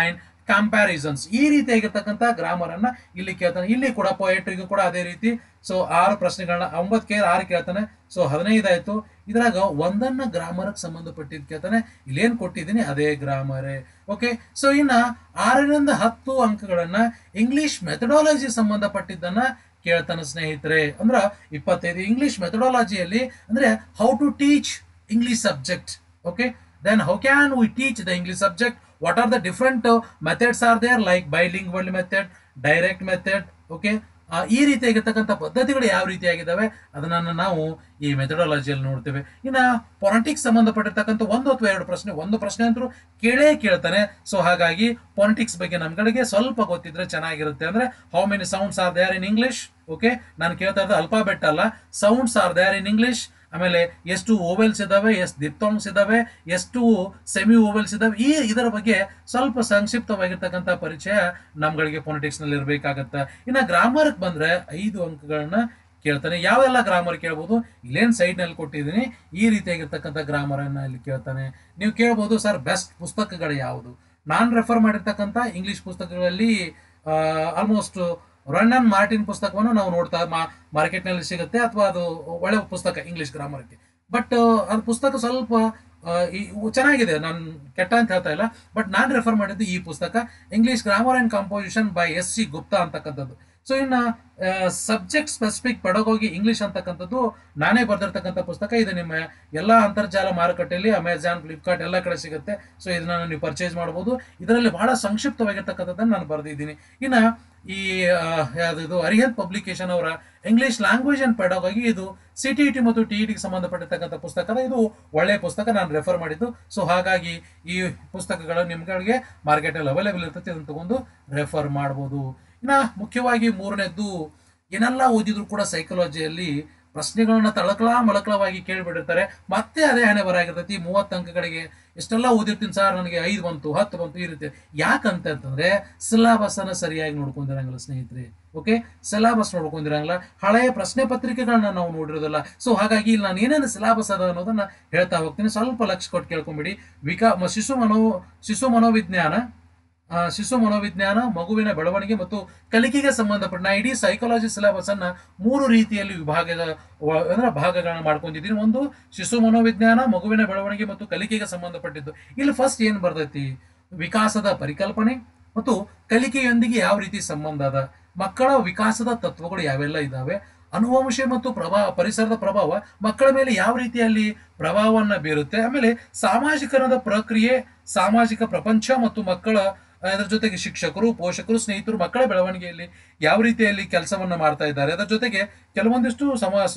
comparisons ಈ ರೀತಿಯಾಗಿರ್ತಕ್ಕಂಥ ಗ್ರಾಮರ್ ಅನ್ನ ಇಲ್ಲಿ ಕೇಳ್ತಾನೆ ಇಲ್ಲಿ ಕೂಡ ಪೊಯೆಟ್ರಿಗೂ ಕೂಡ ಅದೇ ರೀತಿ ಸೊ ಆರು ಪ್ರಶ್ನೆಗಳನ್ನ ಒಂಬತ್ತು ಕೇಳಿ ಆರು ಕೇಳ್ತಾನೆ ಸೊ ಹದಿನೈದು ಆಯ್ತು ಇದ್ರಾಗ ಒಂದನ್ನ ಗ್ರಾಮರ್ಗೆ ಸಂಬಂಧಪಟ್ಟಿದ್ದು ಕೇಳ್ತಾನೆ ಇಲ್ಲೇನ್ ಕೊಟ್ಟಿದ್ದೀನಿ ಅದೇ ಗ್ರಾಮರೇ ಓಕೆ ಸೊ ಇನ್ನ ಆರರಿಂದ ಹತ್ತು ಅಂಕಗಳನ್ನ ಇಂಗ್ಲಿಷ್ ಮೆಥಡಾಲಜಿ ಸಂಬಂಧಪಟ್ಟಿದ್ದನ್ನ ಕೇಳ್ತಾನೆ ಸ್ನೇಹಿತರೆ ಅಂದ್ರ ಇಪ್ಪತ್ತೈದು ಇಂಗ್ಲಿಷ್ ಮೆಥಡಾಲಜಿಯಲ್ಲಿ ಅಂದ್ರೆ how to teach English subject okay then how can we teach the English subject what are the different methods are there like bilingual method direct method okay ಈ ರೀತಿಯಾಗಿರ್ತಕ್ಕಂಥ ಪದ್ಧತಿಗಳು ಯಾವ ರೀತಿಯಾಗಿದ್ದಾವೆ ಅದನ್ನ ನಾವು ಈ ಮೆಥಡಾಲಜಿಯಲ್ಲಿ ನೋಡ್ತೇವೆ ಇನ್ನ ಪೊಲಿಟಿಕ್ಸ್ ಸಂಬಂಧಪಟ್ಟಿರ್ತಕ್ಕಂಥ ಒಂದು ಅಥವಾ ಎರಡು ಪ್ರಶ್ನೆ ಒಂದು ಪ್ರಶ್ನೆ ಅಂತೂ ಕೇಳೇ ಕೇಳ್ತಾನೆ ಸೊ ಹಾಗಾಗಿ ಪೊಲಿಟಿಕ್ಸ್ ಬಗ್ಗೆ ನಮ್ಗಳಿಗೆ ಸ್ವಲ್ಪ ಗೊತ್ತಿದ್ರೆ ಚೆನ್ನಾಗಿರುತ್ತೆ ಅಂದ್ರೆ how many sounds are there in English okay ನಾನು ಕೇಳ್ತಾ ಇರೋದು ಅಲ್ಫಾಬೆಟ್ ಅಲ್ಲ sounds are there in English ಆಮೇಲೆ ಎಷ್ಟು ಓವೆಲ್ಸ್ ಇದಾವೆ ಎಷ್ಟು ದಿಪ್ತಾಂಗ್ಸ್ ಇದಾವೆ ಎಷ್ಟು ಸೆಮಿ ಓವೆಲ್ಸ್ ಇದಾವೆ ಈ ಇದರ ಬಗ್ಗೆ ಸ್ವಲ್ಪ ಸಂಕ್ಷಿಪ್ತವಾಗಿರ್ತಕ್ಕಂಥ ಪರಿಚಯ ನಮ್ಗಳಿಗೆ ಪೊಲಿಟಿಕ್ಸ್ ನಲ್ಲಿ ಇರಬೇಕಾಗತ್ತ ಇನ್ನ ಗ್ರಾಮರ್ಗೆ ಬಂದ್ರೆ ಐದು ಅಂಕಗಳನ್ನ ಕೇಳ್ತಾನೆ ಯಾವೆಲ್ಲ ಗ್ರಾಮರ್ ಕೇಳ್ಬೋದು ಇಲ್ಲೇನ್ ಸೈಡ್ ನಲ್ಲಿ ಕೊಟ್ಟಿದ್ದೀನಿ ಈ ರೀತಿಯಾಗಿರ್ತಕ್ಕಂಥ ಗ್ರಾಮರ್ ಅನ್ನ ಇಲ್ಲಿ ಕೇಳ್ತಾನೆ ನೀವು ಕೇಳ್ಬೋದು ಸರ್ ಬೆಸ್ಟ್ ಪುಸ್ತಕಗಳು ಯಾವುದು ನಾನು ರೆಫರ್ ಮಾಡಿರ್ತಕ್ಕಂಥ ಇಂಗ್ಲಿಷ್ ಪುಸ್ತಕಗಳಲ್ಲಿ ಆಲ್ಮೋಸ್ಟ್ ರಣ್ಣನ್ ಮಾರ್ಟಿನ್ ಪುಸ್ತಕವನ್ನು ನಾವು ನೋಡ್ತಾ ಮಾರ್ಕೆಟ್ ನಲ್ಲಿ ಸಿಗುತ್ತೆ ಅಥವಾ ಅದು ಒಳ್ಳೆ ಪುಸ್ತಕ ಇಂಗ್ಲಿಷ್ ಗ್ರಾಮರ್ಗೆ ಬಟ್ ಅದು ಪುಸ್ತಕ ಸ್ವಲ್ಪ ಆ, ಈ- ಚೆನ್ನಾಗಿದೆ ನಾನು ಕೆಟ್ಟ ಅಂತ ಹೇಳ್ತಾ ಇಲ್ಲ ಬಟ್ ನಾನು ರೆಫರ್ ಮಾಡಿದ್ದು ಈ ಪುಸ್ತಕ English grammar and composition by S C Gupta ಅಂತಕ್ಕಂಥದ್ದು ಸೊ ಇನ್ನು ಸಬ್ಜೆಕ್ಟ್ ಸ್ಪೆಸಿಫಿಕ್ ಪೆಡಗೋಗಿ ಇಂಗ್ಲಿಷ್ ಅಂತಕ್ಕಂಥದ್ದು ನಾನೇ ಬರೆದಿರ್ತಕ್ಕಂಥ ಪುಸ್ತಕ ಇದು ನಿಮ್ಮ ಎಲ್ಲ ಅಂತರ್ಜಾಲ ಮಾರುಕಟ್ಟೆಯಲ್ಲಿ ಅಮೆಜಾನ್ ಫ್ಲಿಪ್ಕಾರ್ಟ್ ಎಲ್ಲ ಕಡೆ ಸಿಗುತ್ತೆ ಸೊ ಇದನ್ನ ನೀವು ಪರ್ಚೇಸ್ ಮಾಡ್ಬೋದು ಇದರಲ್ಲಿ ಬಹಳ ಸಂಕ್ಷಿಪ್ತವಾಗಿರ್ತಕ್ಕಂಥದ್ದನ್ನು ನಾನು ಬರೆದಿದ್ದೀನಿ ಇನ್ನು ಈ ಆ, ಯಾವ್ದು ಅರಿಹಂತ್ ಪಬ್ಲಿಕೇಶನ್ ಅವರ ಇಂಗ್ಲಿಷ್ ಲ್ಯಾಂಗ್ವೇಜ್ ಅಂಡ್ ಪೆಡಗಾಗಿ ಇದು ಸಿ ಟಿ ಟಿ ಮತ್ತು ಟಿ ಟಿಗೆ ಸಂಬಂಧಪಟ್ಟಿರ್ತಕ್ಕಂಥ ಪುಸ್ತಕದ ಇದು ಒಳ್ಳೆಯ ಪುಸ್ತಕ ನಾನು ರೆಫರ್ ಮಾಡಿದ್ದು ಸೊ ಹಾಗಾಗಿ ಈ ಪುಸ್ತಕಗಳು ನಿಮ್ಗಳಿಗೆ ಮಾರ್ಕೆಟಲ್ಲಿ ಅವೈಲೇಬಲ್ ಇರ್ತೈತೆ ಅದನ್ನು ತಗೊಂಡು ರೆಫರ್ ಮಾಡ್ಬೋದು ಇನ್ನ ಮುಖ್ಯವಾಗಿ ಮೂರನೇದ್ದು ಏನೆಲ್ಲ ಓದಿದ್ರು ಕೂಡ ಸೈಕಾಲಜಿಯಲ್ಲಿ ಪ್ರಶ್ನೆಗಳನ್ನ ತಳಕಳ ಮಳಕಳವಾಗಿ ಕೇಳಿಬಿಟ್ಟಿರ್ತಾರೆ ಮತ್ತೆ ಅದೇ ಹಣೆ ಬರಾಗಿರ್ತೈತಿ ಮೂವತ್ತು ಅಂಕಗಳಿಗೆ ಎಷ್ಟೆಲ್ಲ ಓದಿರ್ತೀನಿ ಸರ್ ನನಗೆ ಐದು ಬಂತು ಹತ್ತು ಬಂತು ಈ ರೀತಿ ಯಾಕಂತ ಅಂತಂದ್ರೆ ಸಿಲಾಬಸ್ ಅನ್ನ ಸರಿಯಾಗಿ ನೋಡ್ಕೊಂಡಿರಂಗಿಲ್ಲ ಸ್ನೇಹಿತರೆ ಓಕೆ ಸಿಲಾಬಸ್ ನೋಡ್ಕೊಂಡಿರಂಗಿಲ್ಲ ಹಳೆಯ ಪ್ರಶ್ನೆ ಪತ್ರಿಕೆಗಳನ್ನ ನಾವು ನೋಡಿರೋದಿಲ್ಲ ಸೊ ಹಾಗಾಗಿ ಇಲ್ಲಿ ನಾನು ಏನೇನು ಸಿಲಾಬಸ್ ಅದ ಅನ್ನೋದನ್ನ ಹೇಳ್ತಾ ಹೋಗ್ತೀನಿ ಸ್ವಲ್ಪ ಲಕ್ಷ ಕೊಟ್ಟು ಕೇಳ್ಕೊಂಬಿಡಿ ವಿಕಾ ಮ- ಶಿಶು ಮನೋ ಶಿಶು ಮನೋವಿಜ್ಞಾನ ಆ, ಶಿಶು ಮನೋವಿಜ್ಞಾನ ಮಗುವಿನ ಬೆಳವಣಿಗೆ ಮತ್ತು ಕಲಿಕೆಗೆ ಸಂಬಂಧಪಟ್ಟ ನಾ ಇಡೀ ಸೈಕಾಲಜಿ ಸಿಲೆಬಸ್ ಅನ್ನ ಮೂರು ರೀತಿಯಲ್ಲಿ ವಿಭಾಗದ ವ- ಅಂದ್ರೆ ಭಾಗಗಳನ್ನ ಮಾಡ್ಕೊಂಡಿದ್ದೀನಿ ಒಂದು ಶಿಶು ಮನೋವಿಜ್ಞಾನ ಮಗುವಿನ ಬೆಳವಣಿಗೆ ಮತ್ತು ಕಲಿಕೆಗೆ ಸಂಬಂಧಪಟ್ಟಿದ್ದು ಇಲ್ಲಿ ಫಸ್ಟ್ ಏನ್ ಬರ್ತೈತಿ ವಿಕಾಸದ ಪರಿಕಲ್ಪನೆ ಮತ್ತು ಕಲಿಕೆಯೊಂದಿಗೆ ಯಾವ ರೀತಿ ಸಂಬಂಧ ಅದ ಮಕ್ಕಳ ವಿಕಾಸದ ತತ್ವಗಳು ಯಾವೆಲ್ಲ ಇದಾವೆ ಅನುವಂಶ ಮತ್ತು ಪ್ರಭಾವ ಪರಿಸರದ ಪ್ರಭಾವ ಮಕ್ಕಳ ಮೇಲೆ ಯಾವ ರೀತಿಯಲ್ಲಿ ಪ್ರಭಾವವನ್ನ ಬೀರುತ್ತೆ ಆಮೇಲೆ ಸಾಮಾಜಿಕರಣದ ಪ್ರಕ್ರಿಯೆ ಸಾಮಾಜಿಕ ಪ್ರಪಂಚ ಮತ್ತು ಮಕ್ಕಳ ಅದರ ಜೊತೆಗೆ ಶಿಕ್ಷಕರು ಪೋಷಕರು ಸ್ನೇಹಿತರು ಮಕ್ಕಳ ಬೆಳವಣಿಗೆಯಲ್ಲಿ ಯಾವ ರೀತಿಯಲ್ಲಿ ಕೆಲಸವನ್ನ ಮಾಡ್ತಾ ಇದ್ದಾರೆ ಅದರ ಜೊತೆಗೆ ಕೆಲವೊಂದಿಷ್ಟು ಸಮಾಸ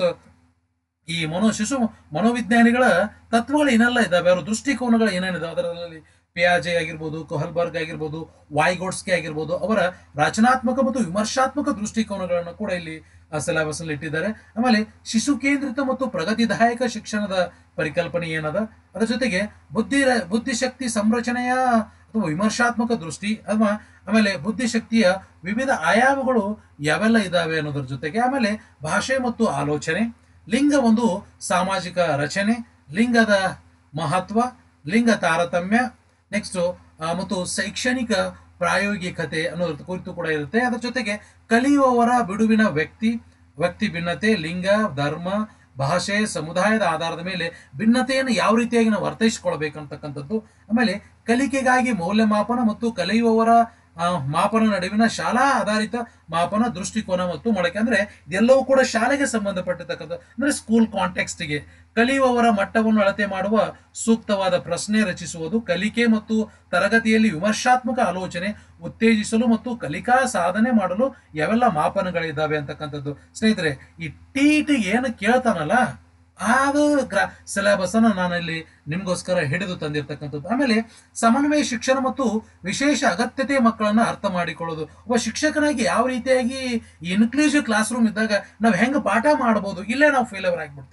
ಈ ಮನೋ ಶಿಶು ಮನೋವಿಜ್ಞಾನಿಗಳ ತತ್ವಗಳು ಏನೆಲ್ಲ ಇದ್ದಾವೆ ಅವರ ದೃಷ್ಟಿಕೋನಗಳು ಏನೇನಿದಾವೆ ಅದರಲ್ಲಿ ಪಿಯಾಜೆ ಆಗಿರ್ಬೋದು ಕೊಹಲ್ಬರ್ಗ್ ಆಗಿರ್ಬೋದು ವಾಯ್ಗೋಡ್ಸ್ಕೆ ಆಗಿರ್ಬೋದು ಅವರ ರಚನಾತ್ಮಕ ಮತ್ತು ವಿಮರ್ಶಾತ್ಮಕ ದೃಷ್ಟಿಕೋನಗಳನ್ನು ಕೂಡ ಇಲ್ಲಿ ಸಿಲೆಬಸ್ ನಲ್ಲಿ ಇಟ್ಟಿದ್ದಾರೆ ಆಮೇಲೆ ಶಿಶು ಕೇಂದ್ರಿತ ಮತ್ತು ಪ್ರಗತಿದಾಯಕ ಶಿಕ್ಷಣದ ಪರಿಕಲ್ಪನೆ ಏನದ ಅದರ ಜೊತೆಗೆ ಬುದ್ಧಿ ಬುದ್ಧಿಶಕ್ತಿ ಸಂರಚನೆಯ ಅಥವಾ ವಿಮರ್ಶಾತ್ಮಕ ದೃಷ್ಟಿ ಅಥವಾ ಆಮೇಲೆ ಬುದ್ಧಿಶಕ್ತಿಯ ವಿವಿಧ ಆಯಾಮಗಳು ಯಾವೆಲ್ಲ ಇದಾವೆ ಅನ್ನೋದ್ರ ಜೊತೆಗೆ ಆಮೇಲೆ ಭಾಷೆ ಮತ್ತು ಆಲೋಚನೆ ಲಿಂಗ ಒಂದು ಸಾಮಾಜಿಕ ರಚನೆ ಲಿಂಗದ ಮಹತ್ವ ಲಿಂಗ ತಾರತಮ್ಯ ನೆಕ್ಸ್ಟ್ ಮತ್ತು ಶೈಕ್ಷಣಿಕ ಪ್ರಾಯೋಗಿಕತೆ ಅನ್ನೋದ್ರ ಕುರಿತು ಕೂಡ ಇರುತ್ತೆ ಅದರ ಜೊತೆಗೆ ಕಲಿಯುವವರ ಬಿಡುವಿನ ವ್ಯಕ್ತಿ ವ್ಯಕ್ತಿ ಭಿನ್ನತೆ ಲಿಂಗ ಧರ್ಮ ಭಾಷೆ ಸಮುದಾಯದ ಆಧಾರದ ಮೇಲೆ ಭಿನ್ನತೆಯನ್ನು ಯಾವ ರೀತಿಯಾಗಿ ನಾವು ಅರ್ಥೈಸಿಕೊಳ್ಬೇಕಂತಕ್ಕಂಥದ್ದು ಆಮೇಲೆ ಕಲಿಕೆಗಾಗಿ ಮೌಲ್ಯಮಾಪನ ಮತ್ತು ಕಲಿಯುವವರ ಆ, ಮಾಪನ ನಡುವಿನ ಶಾಲಾ ಆಧಾರಿತ ಮಾಪನ ದೃಷ್ಟಿಕೋನ ಮತ್ತು ಮೊಳಕೆ ಅಂದ್ರೆ ಇದೆಲ್ಲವೂ ಕೂಡ ಶಾಲೆಗೆ ಸಂಬಂಧಪಟ್ಟಿರ್ತಕ್ಕಂಥ ಅಂದ್ರೆ ಸ್ಕೂಲ್ ಕಾಂಟೆಕ್ಸ್ಟ್ಗೆ ಕಲಿಯುವವರ ಮಟ್ಟವನ್ನು ಅಳತೆ ಮಾಡುವ ಸೂಕ್ತವಾದ ಪ್ರಶ್ನೆ ರಚಿಸುವುದು ಕಲಿಕೆ ಮತ್ತು ತರಗತಿಯಲ್ಲಿ ವಿಮರ್ಶಾತ್ಮಕ ಆಲೋಚನೆ ಉತ್ತೇಜಿಸಲು ಮತ್ತು ಕಲಿಕಾ ಸಾಧನೆ ಮಾಡಲು ಯಾವೆಲ್ಲ ಮಾಪನಗಳಿದ್ದಾವೆ ಅಂತಕ್ಕಂಥದ್ದು ಸ್ನೇಹಿತರೆ ಈ ಟಿ ಏನು ಕೇಳ್ತಾನಲ್ಲ ಅದು ಗ್ರಾ ಸಿಲೆಬಸ್ ಅನ್ನು ನಾನಲ್ಲಿ ನಿಮ್ಗೋಸ್ಕರ ಹಿಡಿದು ತಂದಿರ್ತಕ್ಕಂಥದ್ದು ಆಮೇಲೆ ಸಮನ್ವಯ ಶಿಕ್ಷಣ ಮತ್ತು ವಿಶೇಷ ಅಗತ್ಯತೆ ಮಕ್ಕಳನ್ನ ಅರ್ಥ ಮಾಡಿಕೊಳ್ಳೋದು ಒಬ್ಬ ಶಿಕ್ಷಕನಾಗಿ ಯಾವ ರೀತಿಯಾಗಿ ಇನ್ಕ್ಲೂಸಿವ್ ಕ್ಲಾಸ್ ರೂಮ್ ಇದ್ದಾಗ ನಾವು ಹೆಂಗೆ ಪಾಠ ಮಾಡ್ಬೋದು ಇಲ್ಲೇ ನಾವು ಫೇಲ್ಯೂರ್ ಆಗಿಬಿಡ್ತೇವೆ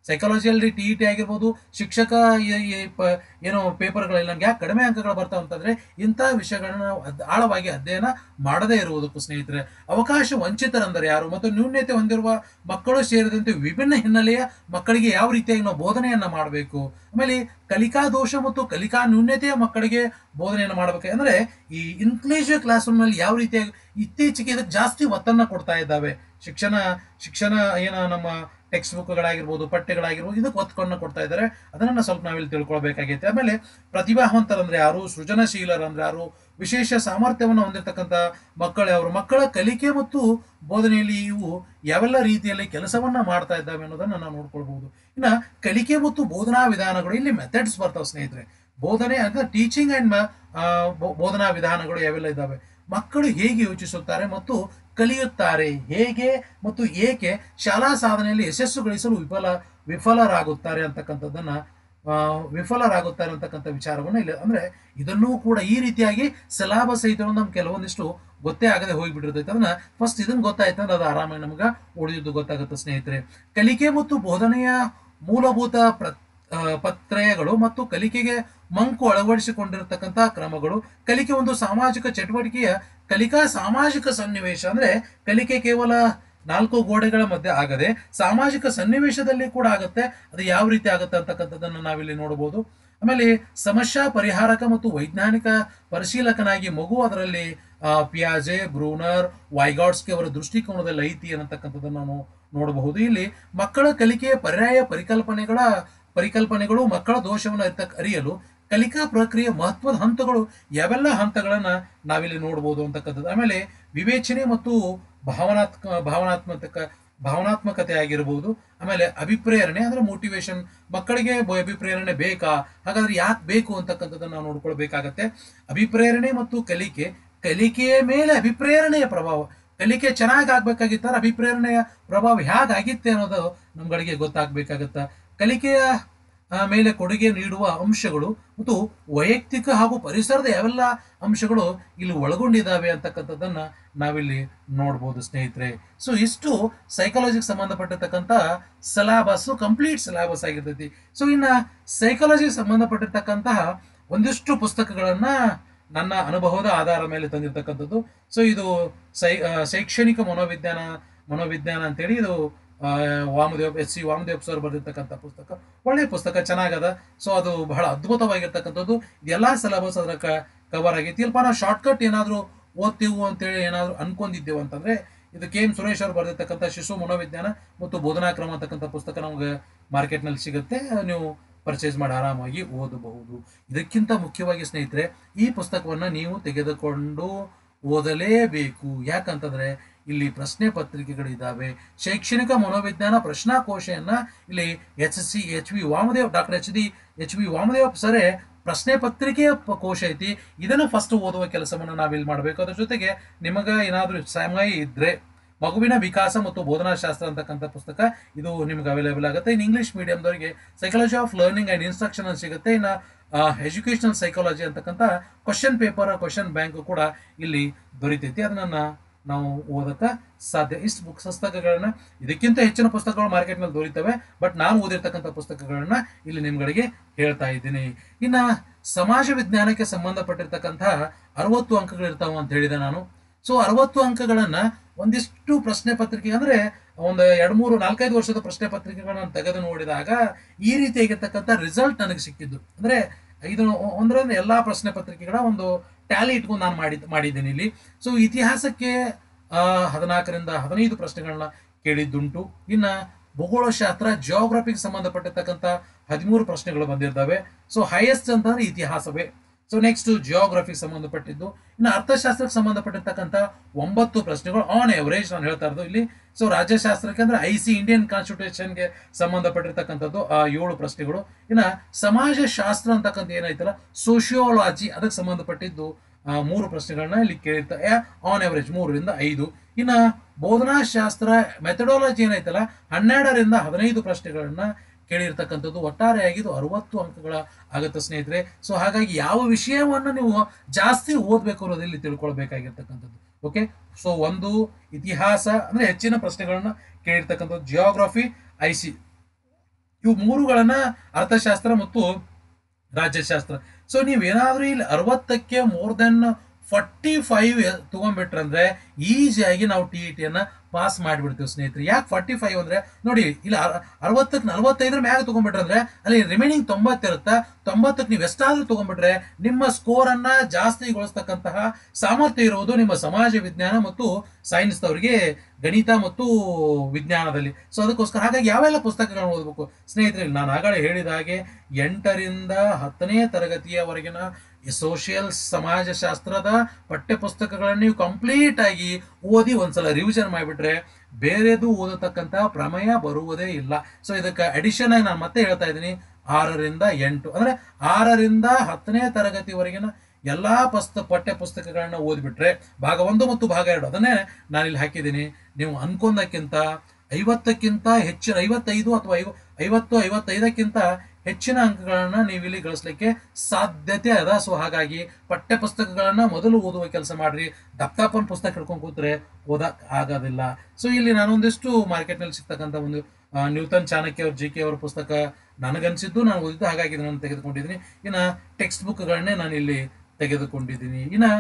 ಸೈಕಾಲಜಿಯಲ್ಲಿ ಟಿ ಇ ಟಿ ಆಗಿರ್ಬೋದು ಶಿಕ್ಷಕ ಈ- ಈ ಪ- ಏನೋ ಪೇಪರ್ಗಳಲ್ಲಿ ನಮ್ಗೆ ಯಾಕೆ ಕಡಿಮೆ ಅಂಕಗಳು ಬರ್ತಾವ ಅಂತಂದ್ರೆ ಇಂಥ ವಿಷಯಗಳನ್ನ ನಾವು ಅದ್- ಆಳವಾಗಿ ಅಧ್ಯಯನ ಮಾಡದೇ ಇರುವುದಕ್ಕೂ ಸ್ನೇಹಿತರೆ ಅವಕಾಶ ವಂಚಿತರಂದರೆ ಯಾರು ಮತ್ತು ನ್ಯೂನ್ಯತೆ ಹೊಂದಿರುವ ಮಕ್ಕಳು ಸೇರಿದಂತೆ ವಿಭಿನ್ನ ಹಿನ್ನೆಲೆಯ ಮಕ್ಕಳಿಗೆ ಯಾವ ರೀತಿಯಾಗಿ ನಾವು ಬೋಧನೆಯನ್ನ ಮಾಡಬೇಕು ಆಮೇಲೆ ಕಲಿಕಾ ದೋಷ ಮತ್ತು ಕಲಿಕಾ ನ್ಯೂನ್ಯತೆಯ ಮಕ್ಕಳಿಗೆ ಬೋಧನೆಯನ್ನು ಮಾಡಬೇಕು ಅಂದ್ರೆ ಈ ಇನ್ಕ್ಲೂಸಿವ್ ಕ್ಲಾಸ್ ರೂಮ್ ನಲ್ಲಿ ಯಾವ ರೀತಿಯಾಗಿ ಇತ್ತೀಚೆಗೆ ಇದಕ್ಕೆ ಜಾಸ್ತಿ ಒತ್ತನ್ನ ಕೊಡ್ತಾ ಇದ್ದಾವೆ ಶಿಕ್ಷಣ ಶಿಕ್ಷಣ ಏನ ನಮ್ಮ ಟೆಕ್ಸ್ಟ್ ಬುಕ್ಗಳಾಗಿರ್ಬೋದು ಪಠ್ಯಗಳಾಗಿರ್ಬೋದು ಇದಕ್ಕೆ ಒತ್ತನ್ನು ಕೊಡ್ತಾ ಇದ್ದಾರೆ ಅದನ್ನ ಸ್ವಲ್ಪ ನಾವಿಲ್ಲಿ ತಿಳ್ಕೊಳ್ಬೇಕಾಗೈತೆ ಆಮೇಲೆ ಪ್ರತಿಭಾವಂತರಂದ್ರೆ ಯಾರು ಸೃಜನಶೀಲರಂದ್ರೆ ಯಾರು ವಿಶೇಷ ಸಾಮರ್ಥ್ಯವನ್ನು ಹೊಂದಿರತಕ್ಕಂಥ ಮಕ್ಕಳು ಅವರು ಮಕ್ಕಳ ಕಲಿಕೆ ಮತ್ತು ಬೋಧನೆಯಲ್ಲಿ ಇವು ಯಾವೆಲ್ಲ ರೀತಿಯಲ್ಲಿ ಕೆಲಸವನ್ನ ಮಾಡ್ತಾ ಇದ್ದಾವೆ ಅನ್ನೋದನ್ನ ನಾವು ನೋಡ್ಕೊಳ್ಬಹುದು ಇನ್ನ ಕಲಿಕೆ ಮತ್ತು ಬೋಧನಾ ವಿಧಾನಗಳು ಇಲ್ಲಿ ಮೆಥಡ್ಸ್ ಬರ್ತಾವೆ ಸ್ನೇಹಿತರೆ ಬೋಧನೆ ಅಂದ್ರೆ ಟೀಚಿಂಗ್ ಅಂಡ್ ಬೋಧನಾ ವಿಧಾನಗಳು ಯಾವೆಲ್ಲ ಇದ್ದಾವೆ ಮಕ್ಕಳು ಹೇಗೆ ಯೋಚಿಸುತ್ತಾರೆ ಮತ್ತು ಕಲಿಯುತ್ತಾರೆ ಹೇಗೆ ಮತ್ತು ಏಕೆ ಶಾಲಾ ಸಾಧನೆಯಲ್ಲಿ ಯಶಸ್ಸು ಗಳಿಸಲು ವಿಫಲ ವಿಫಲರಾಗುತ್ತಾರೆ ಅಂತಕ್ಕಂಥದ್ದನ್ನ ಆ, ವಿಫಲರಾಗುತ್ತಾರೆ ಅಂತಕ್ಕಂಥ ವಿಚಾರವನ್ನು ಇಲ್ಲಿ ಅಂದ್ರೆ ಇದನ್ನೂ ಕೂಡ ಈ ರೀತಿಯಾಗಿ ಸಿಲಾಬಸ್ ಐತೆ ಅನ್ನೋದು ನಮ್ಗೆ ಕೆಲವೊಂದಿಷ್ಟು ಗೊತ್ತೇ ಆಗದೆ ಹೋಗಿಬಿಟ್ಟಿರ್ತೈತೆ ಅದನ್ನ ಫಸ್ಟ್ ಇದನ್ನ ಗೊತ್ತಾಯ್ತು ಅಂದ್ರೆ ಅದು ಆರಾಮಾಗಿ ನಮ್ಗೆ ಉಳಿದಿದ್ದು ಗೊತ್ತಾಗುತ್ತೆ ಸ್ನೇಹಿತರೆ ಕಲಿಕೆ ಮತ್ತು ಬೋಧನೆಯ ಮೂಲಭೂತ ಪ್ರ ಆ, ಪತ್ರಯಗಳು ಮತ್ತು ಕಲಿಕೆಗೆ ಮಂಕು ಅಳವಡಿಸಿಕೊಂಡಿರತಕ್ಕಂತಹ ಕ್ರಮಗಳು ಕಲಿಕೆ ಒಂದು ಸಾಮಾಜಿಕ ಚಟುವಟಿಕೆಯ ಕಲಿಕಾ ಸಾಮಾಜಿಕ ಸನ್ನಿವೇಶ ಅಂದ್ರೆ ಕಲಿಕೆ ಕೇವಲ ನಾಲ್ಕು ಗೋಡೆಗಳ ಮಧ್ಯೆ ಆಗದೆ ಸಾಮಾಜಿಕ ಸನ್ನಿವೇಶದಲ್ಲಿ ಕೂಡ ಆಗುತ್ತೆ ಅದು ಯಾವ ರೀತಿ ಆಗುತ್ತೆ ಅಂತಕ್ಕಂಥದ್ದನ್ನು ನಾವಿಲ್ಲಿ ನೋಡಬಹುದು ಆಮೇಲೆ ಸಮಸ್ಯಾ ಪರಿಹಾರಕ ಮತ್ತು ವೈಜ್ಞಾನಿಕ ಪರಿಶೀಲಕನಾಗಿ ಮಗು ಅದರಲ್ಲಿ ಆ, ಪಿಯಾಜೆ ಬ್ರೂನರ್ ವೈಗಾಡ್ಸ್ಕಿ ಅವರ ದೃಷ್ಟಿಕೋನದಲ್ಲಿ ಐತಿ ಅನ್ನತಕ್ಕಂಥದ್ದನ್ನು ನಾವು ನೋಡಬಹುದು ಇಲ್ಲಿ ಮಕ್ಕಳ ಕಲಿಕೆಯ ಪರ್ಯಾಯ ಪರಿಕಲ್ಪನೆಗಳ ಪರಿಕಲ್ಪನೆಗಳು ಮಕ್ಕಳ ದೋಷವನ್ನು ಅರಿತ ಅರಿಯಲು ಕಲಿಕಾ ಪ್ರಕ್ರಿಯೆ ಮಹತ್ವದ ಹಂತಗಳು ಯಾವೆಲ್ಲ ಹಂತಗಳನ್ನ ನಾವಿಲ್ಲಿ ನೋಡಬಹುದು ಅಂತಕ್ಕಂಥದ್ದು ಆಮೇಲೆ ವಿವೇಚನೆ ಮತ್ತು ಭಾವನಾತ್ಮ ಭಾವನಾತ್ಮಕ ಭಾವನಾತ್ಮಕತೆ ಆಗಿರಬಹುದು ಆಮೇಲೆ ಅಭಿಪ್ರೇರಣೆ ಅಂದ್ರೆ ಮೋಟಿವೇಶನ್ ಮಕ್ಕಳಿಗೆ ಬ- ಅಭಿಪ್ರೇರಣೆ ಬೇಕಾ ಹಾಗಾದ್ರೆ ಯಾಕೆ ಬೇಕು ಅಂತಕ್ಕಂಥದ್ದನ್ನ ನಾವು ನೋಡ್ಕೊಳ್ಬೇಕಾಗತ್ತೆ ಅಭಿಪ್ರೇರಣೆ ಮತ್ತು ಕಲಿಕೆ ಕಲಿಕೆಯ ಮೇಲೆ ಅಭಿಪ್ರೇರಣೆಯ ಪ್ರಭಾವ ಕಲಿಕೆ ಚೆನ್ನಾಗಿ ಆಗ್ಬೇಕಾಗಿತ್ತಾರೆ ಅಭಿಪ್ರೇರಣೆಯ ಪ್ರಭಾವ ಹೇಗಾಗಿತ್ತೆ ಅನ್ನೋದು ನಮ್ಗಳಿಗೆ ಗೊತ್ತಾಗ್ಬೇಕಾಗತ್ತ ಕಲಿಕೆಯ ಆ, ಮೇಲೆ ಕೊಡುಗೆ ನೀಡುವ ಅಂಶಗಳು ಮತ್ತು ವೈಯಕ್ತಿಕ ಹಾಗೂ ಪರಿಸರದ ಯಾವೆಲ್ಲ ಅಂಶಗಳು ಇಲ್ಲಿ ಒಳಗೊಂಡಿದ್ದಾವೆ ಅಂತಕ್ಕಂಥದ್ದನ್ನ ನಾವಿಲ್ಲಿ ನೋಡ್ಬೋದು ಸ್ನೇಹಿತರೆ ಸೊ ಇಷ್ಟು ಸೈಕಾಲಜಿಗೆ ಸಂಬಂಧಪಟ್ಟಿರ್ತಕ್ಕಂಥ ಸಿಲಾಬಸ್ ಕಂಪ್ಲೀಟ್ ಸಿಲಾಬಸ್ ಆಗಿರ್ತೈತಿ ಸೊ ಇನ್ನ ಸೈಕಾಲಜಿಗೆ ಸಂಬಂಧಪಟ್ಟಿರ್ತಕ್ಕಂತಹ ಒಂದಿಷ್ಟು ಪುಸ್ತಕಗಳನ್ನ ನನ್ನ ಅನುಭವದ ಆಧಾರದ ಮೇಲೆ ತಂದಿರ್ತಕ್ಕಂಥದ್ದು ಸೊ ಇದು ಸೈ ಆ, ಶೈಕ್ಷಣಿಕ ಮನೋವಿಜ್ಞಾನ ಮನೋವಿಜ್ಞಾನ ಅಂತೇಳಿ ಇದು ಆ, Vamadev H C Vamadev sir ಬರೆದಿರ್ತಕ್ಕಂಥ ಪುಸ್ತಕ ಒಳ್ಳೆ ಪುಸ್ತಕ ಚೆನ್ನಾಗದ ಸೊ ಅದು ಬಹಳ ಅದ್ಭುತವಾಗಿರ್ತಕ್ಕಂಥದ್ದು ಇದೆಲ್ಲ ಸಿಲೆಬಸ್ ಅದರ ಕವರ್ ಆಗೈತಿ ಇಲ್ಪ ನಾವು ಶಾರ್ಟ್ಕಟ್ ಏನಾದರೂ ಓದ್ತೀವು ಅಂತೇಳಿ ಏನಾದರೂ ಅನ್ಕೊಂಡಿದ್ದೇವೆ ಅಂತಂದ್ರೆ ಇದು ಕೆ ಎಂ ಸುರೇಶ್ ಅವರು ಬರೆದಿರ್ತಕ್ಕಂಥ ಶಿಶು ಮನೋವಿಜ್ಞಾನ ಮತ್ತು ಬೋಧನಾ ಕ್ರಮ ಅಂತಕ್ಕಂಥ ಪುಸ್ತಕ ನಮ್ಗೆ ಮಾರ್ಕೆಟ್ನಲ್ಲಿ ಸಿಗುತ್ತೆ ನೀವು ಪರ್ಚೇಸ್ ಮಾಡಿ ಆರಾಮಾಗಿ ಓದಬಹುದು ಇದಕ್ಕಿಂತ ಮುಖ್ಯವಾಗಿ ಸ್ನೇಹಿತರೆ ಈ ಪುಸ್ತಕವನ್ನ ನೀವು ತೆಗೆದುಕೊಂಡು ಓದಲೇಬೇಕು ಯಾಕಂತಂದ್ರೆ ಇಲ್ಲಿ ಪ್ರಶ್ನೆ ಪತ್ರಿಕೆಗಳಿದ್ದಾವೆ ಶೈಕ್ಷಣಿಕ ಮನೋವಿಜ್ಞಾನ ಪ್ರಶ್ನಾಕೋಶೆಯನ್ನ ಇಲ್ಲಿ H C H V Vamadev doctor H D H V Vamadev ಸರೇ ಪ್ರಶ್ನೆ ಪತ್ರಿಕೆಯ ಪ- ಕೋಶ ಐತಿ ಇದನ್ನು ಫಸ್ಟ್ ಓದುವ ಕೆಲಸವನ್ನು ನಾವಿಲ್ಲಿ ಮಾಡಬೇಕು ಅದ್ರ ಜೊತೆಗೆ ನಿಮಗ ಏನಾದರೂ ಸಮಯ ಇದ್ರೆ ಮಗುವಿನ ವಿಕಾಸ ಮತ್ತು ಬೋಧನಾಶಾಸ್ತ್ರ ಅಂತಕ್ಕಂಥ ಪುಸ್ತಕ ಇದು ನಿಮ್ಗೆ ಅವೈಲೇಬಲ್ ಆಗುತ್ತೆ ಇನ್ ಇಂಗ್ಲಿಷ್ ಮೀಡಿಯಂದವರಿಗೆ psychology of learning and instruction ಅಂತ ಸಿಗುತ್ತೆ ಇನ್ನು ಎಜುಕೇಶನಲ್ ಸೈಕಾಲಜಿ ಅಂತಕ್ಕಂಥ ಕ್ವಶನ್ ಪೇಪರ್ ಕ್ವಶನ್ ಬ್ಯಾಂಕ್ ಕೂಡ ಇಲ್ಲಿ ದೊರೀತೈತಿ ಅದನ್ನ ನಾವು ಓದಕ್ಕೆ ಸಾಧ್ಯ ಇಷ್ಟು ಬುಕ್ ಪುಸ್ತಕಗಳನ್ನ ಇದಕ್ಕಿಂತ ಹೆಚ್ಚಿನ ಪುಸ್ತಕಗಳು ಮಾರ್ಕೆಟ್ನಲ್ಲಿ ದೊರೀತವೆ ಬಟ್ ನಾನು ಓದಿರ್ತಕ್ಕಂಥ ಪುಸ್ತಕಗಳನ್ನ ಇಲ್ಲಿ ನಿಮ್ಗಳಿಗೆ ಹೇಳ್ತಾ ಇದ್ದೀನಿ ಇನ್ನ ಸಮಾಜ ವಿಜ್ಞಾನಕ್ಕೆ ಸಂಬಂಧಪಟ್ಟಿರ್ತಕ್ಕಂತಹ ಅರವತ್ತು ಅಂಕಗಳಿರ್ತಾವ ಅಂತ ಹೇಳಿದೆ ನಾನು ಸೊ ಅರವತ್ತು ಅಂಕಗಳನ್ನ ಒಂದಿಷ್ಟು ಪ್ರಶ್ನೆ ಪತ್ರಿಕೆ ಅಂದ್ರೆ ಒಂದು ಎರಡು ಮೂರು ನಾಲ್ಕೈದು ವರ್ಷದ ಪ್ರಶ್ನೆ ಪತ್ರಿಕೆಗಳನ್ನ ತೆಗೆದು ನೋಡಿದಾಗ ಈ ರೀತಿಯಾಗಿರ್ತಕ್ಕಂಥ ರಿಸಲ್ಟ್ ನನಗೆ ಸಿಕ್ಕಿದ್ದು ಅಂದ್ರೆ ಇದು ಅಂದ್ರೆ ಎಲ್ಲಾ ಪ್ರಶ್ನೆ ಪತ್ರಿಕೆಗಳ ಒಂದು ಟ್ಯಾಲಿ ಇಟ್ಕೊಂಡು ನಾನು ಮಾಡಿದ್ ಮಾಡಿದ್ದೀನಿ ಇಲ್ಲಿ ಸೊ ಇತಿಹಾಸಕ್ಕೆ ಆ, ಹದಿನಾಲ್ಕರಿಂದ ಹದಿನೈದು ಪ್ರಶ್ನೆಗಳನ್ನ ಕೇಳಿದ್ದುಂಟು ಇನ್ನ ಭೂಗೋಳಶಾಸ್ತ್ರ ಜಿಯೋಗ್ರಫಿಗೆ ಸಂಬಂಧಪಟ್ಟಿರ್ತಕ್ಕಂಥ ಹದಿಮೂರು ಪ್ರಶ್ನೆಗಳು ಬಂದಿರ್ತವೆ ಸೊ ಹೈಯೆಸ್ಟ್ ಅಂತಂದ್ರೆ ಇತಿಹಾಸವೇ ಸೊ ನೆಕ್ಸ್ಟ್ ಜಿಯೋಗ್ರಫಿಗೆ ಸಂಬಂಧಪಟ್ಟಿದ್ದು ಇನ್ನು ಅರ್ಥಶಾಸ್ತ್ರಕ್ಕೆ ಸಂಬಂಧಪಟ್ಟಿರ್ತಕ್ಕಂಥ ಒಂಬತ್ತು ಪ್ರಶ್ನೆಗಳು ಆನ್ ಎವರೇಜ್ ನಾನು ಹೇಳ್ತಾ ಇರೋದು ಇಲ್ಲಿ ಸೊ ರಾಜ್ಯಶಾಸ್ತ್ರಕ್ಕೆ ಅಂದ್ರೆ ಐ ಸಿ ಇಂಡಿಯನ್ ಕಾನ್ಸ್ಟಿಟ್ಯೂಷನ್ಗೆ ಸಂಬಂಧಪಟ್ಟಿರ್ತಕ್ಕಂಥದ್ದು ಆ ಏಳು ಪ್ರಶ್ನೆಗಳು ಇನ್ನು ಸಮಾಜಶಾಸ್ತ್ರ ಅಂತಕ್ಕಂಥ ಏನೈತಲ್ಲ ಸೋಷಿಯೋಲಾಜಿ ಅದಕ್ಕೆ ಸಂಬಂಧಪಟ್ಟಿದ್ದು ಆ, ಮೂರು ಪ್ರಶ್ನೆಗಳನ್ನ ಇಲ್ಲಿ ಕೇಳಿರ್ತಾರೆ ಆನ್ ಎವರೇಜ್ ಮೂರರಿಂದ ಐದು ಇನ್ನ ಬೋಧನಾಶಾಸ್ತ್ರ ಮೆಥಡಾಲಜಿ ಏನೈತಲ್ಲ ಹನ್ನೆರಡರಿಂದ ಹದಿನೈದು ಪ್ರಶ್ನೆಗಳನ್ನ ಕೇಳಿರ್ತಕ್ಕಂಥದ್ದು ಒಟ್ಟಾರೆಯಾಗಿ ಇದು ಅರವತ್ತು ಅಂಕಗಳ ಆಗುತ್ತೆ ಸ್ನೇಹಿತರೆ ಸೊ ಹಾಗಾಗಿ ಯಾವ ವಿಷಯವನ್ನು ನೀವು ಜಾಸ್ತಿ ಓದಬೇಕು ಅನ್ನೋದು ಇಲ್ಲಿ ತಿಳ್ಕೊಳ್ಬೇಕಾಗಿರ್ತಕ್ಕಂಥದ್ದು ಓಕೆ ಸೊ ಒಂದು ಇತಿಹಾಸ ಅಂದ್ರೆ ಹೆಚ್ಚಿನ ಪ್ರಶ್ನೆಗಳನ್ನ ಕೇಳಿರ್ತಕ್ಕಂಥದ್ದು ಜಿಯೋಗ್ರಫಿ ಐ ಸಿ ಇವು ಮೂರುಗಳನ್ನ ಅರ್ಥಶಾಸ್ತ್ರ ಮತ್ತು ರಾಜ್ಯಶಾಸ್ತ್ರ ಸೊ ನೀವೇನಾದ್ರೂ ಇಲ್ಲಿ ಅರವತ್ತಕ್ಕೆ ಮೋರ್ ದೆನ್ ಫಾರ್ಟಿ ಫೈವ್ ತಗೊಂಡ್ಬಿಟ್ರಂದ್ರೆ ಈಸಿಯಾಗಿ ನಾವು ಟಿ ಇ ಟಿಯನ್ನ ಪಾಸ್ ಮಾಡಿಬಿಡ್ತೀವಿ ಸ್ನೇಹಿತರೆ ಯಾಕೆ ಫಾರ್ಟಿ ಫೈವ್ ಅಂದ್ರೆ ನೋಡಿ ಇಲ್ಲಿ ಅರವತ್ತಕ್ಕೆ ನಲವತ್ತೈದರ ಮ್ಯಾಗ ತಗೊಂಡ್ಬಿಟ್ರಂದ್ರೆ ಅಲ್ಲಿ ರಿಮೈನಿಂಗ್ ತೊಂಬತ್ತಿರುತ್ತಾ ತೊಂಬತ್ತಕ್ಕೆ ನೀವು ಎಷ್ಟಾದ್ರೂ ತಗೊಂಡ್ಬಿಟ್ರೆ ನಿಮ್ಮ ಸ್ಕೋರ್ ಅನ್ನ ಜಾಸ್ತಿಗೊಳಿಸ್ತಕ್ಕಂತಹ ಸಾಮರ್ಥ್ಯ ಇರುವುದು ನಿಮ್ಮ ಸಮಾಜ ವಿಜ್ಞಾನ ಮತ್ತು ಸೈನ್ಸ್ದವರಿಗೆ ಗಣಿತ ಮತ್ತು ವಿಜ್ಞಾನದಲ್ಲಿ ಸೊ ಅದಕ್ಕೋಸ್ಕರ ಹಾಗಾಗಿ ಯಾವೆಲ್ಲ ಪುಸ್ತಕಗಳನ್ನು ಓದಬೇಕು ಸ್ನೇಹಿತರೆ ನಾನು ಆಗಲೇ ಹೇಳಿದ ಹಾಗೆ ಎಂಟರಿಂದ ಹತ್ತನೇ ತರಗತಿಯವರೆಗಿನ ಸೋಷಿಯಲ್ ಸಮಾಜಶಾಸ್ತ್ರದ ಪಠ್ಯ ಪುಸ್ತಕಗಳನ್ನು ನೀವು ಕಂಪ್ಲೀಟ್ ಆಗಿ ಓದಿ ಒಂದ್ಸಲ ರಿವಿಷನ್ ಮಾಡಿಬಿಟ್ರೆ ಬೇರೆದು ಓದತಕ್ಕಂತ ಪ್ರಮೇಯ ಬರುವುದೇ ಇಲ್ಲ ಸೊ ಇದಕ್ಕೆ ಅಡಿಷನ್ ಆಗಿ ನಾನು ಮತ್ತೆ ಹೇಳ್ತಾ ಇದ್ದೀನಿ ಆರರಿಂದ ಎಂಟು ಅಂದ್ರೆ ಆರರಿಂದ ಹತ್ತನೇ ತರಗತಿವರೆಗಿನ ಎಲ್ಲಾ ಪುಸ್ತ ಪಠ್ಯ ಪುಸ್ತಕಗಳನ್ನ ಓದ್ಬಿಟ್ರೆ ಭಾಗ ಒಂದು ಮತ್ತು ಭಾಗ ಎರಡು ಅದನ್ನೇ ನಾನು ಇಲ್ಲಿ ಹಾಕಿದ್ದೀನಿ ನೀವು ಅನ್ಕೊಂಡಕ್ಕಿಂತ ಐವತ್ತಕ್ಕಿಂತ ಹೆಚ್ಚಿನ ಐವತ್ತೈದು ಅಥವಾ ಐವ ಐವತ್ತು ಐವತ್ತೈದಕ್ಕಿಂತ ಹೆಚ್ಚಿನ ಅಂಕಗಳನ್ನ ನೀವು ಇಲ್ಲಿ ಗಳಿಸ್ಲಿಕ್ಕೆ ಸಾಧ್ಯತೆ ಅದ ಸೊ ಹಾಗಾಗಿ ಪಠ್ಯ ಪುಸ್ತಕಗಳನ್ನ ಮೊದಲು ಓದುವ ಕೆಲಸ ಮಾಡ್ರಿ ದಪ್ತಾಪನ್ ಪುಸ್ತಕ ಹಿಡ್ಕೊಂಡು ಕೂತ್ರೆ ಓದಕ್ ಆಗೋದಿಲ್ಲ ಸೊ ಇಲ್ಲಿ ನಾನೊಂದಿಷ್ಟು ಮಾರ್ಕೆಟ್ನಲ್ಲಿ ಸಿಗ್ತಕ್ಕಂಥ ಒಂದು ಆ, ನ್ಯೂಟನ್ ಚಾಣಕ್ಯ ಅವ್ರ ಜಿ ಕೆ ಅವರ ಪುಸ್ತಕ ನನಗನ್ಸಿದ್ದು ನಾನು ಓದಿದ್ದು ಹಾಗಾಗಿ ನಾನು ತೆಗೆದುಕೊಂಡಿದ್ದೀನಿ ಇನ್ನು ಟೆಕ್ಸ್ಟ್ ಬುಕ್ಗಳನ್ನೇ ನಾನು ಇಲ್ಲಿ ತೆಗೆದುಕೊಂಡಿದ್ದೀನಿ ಇನ್ನು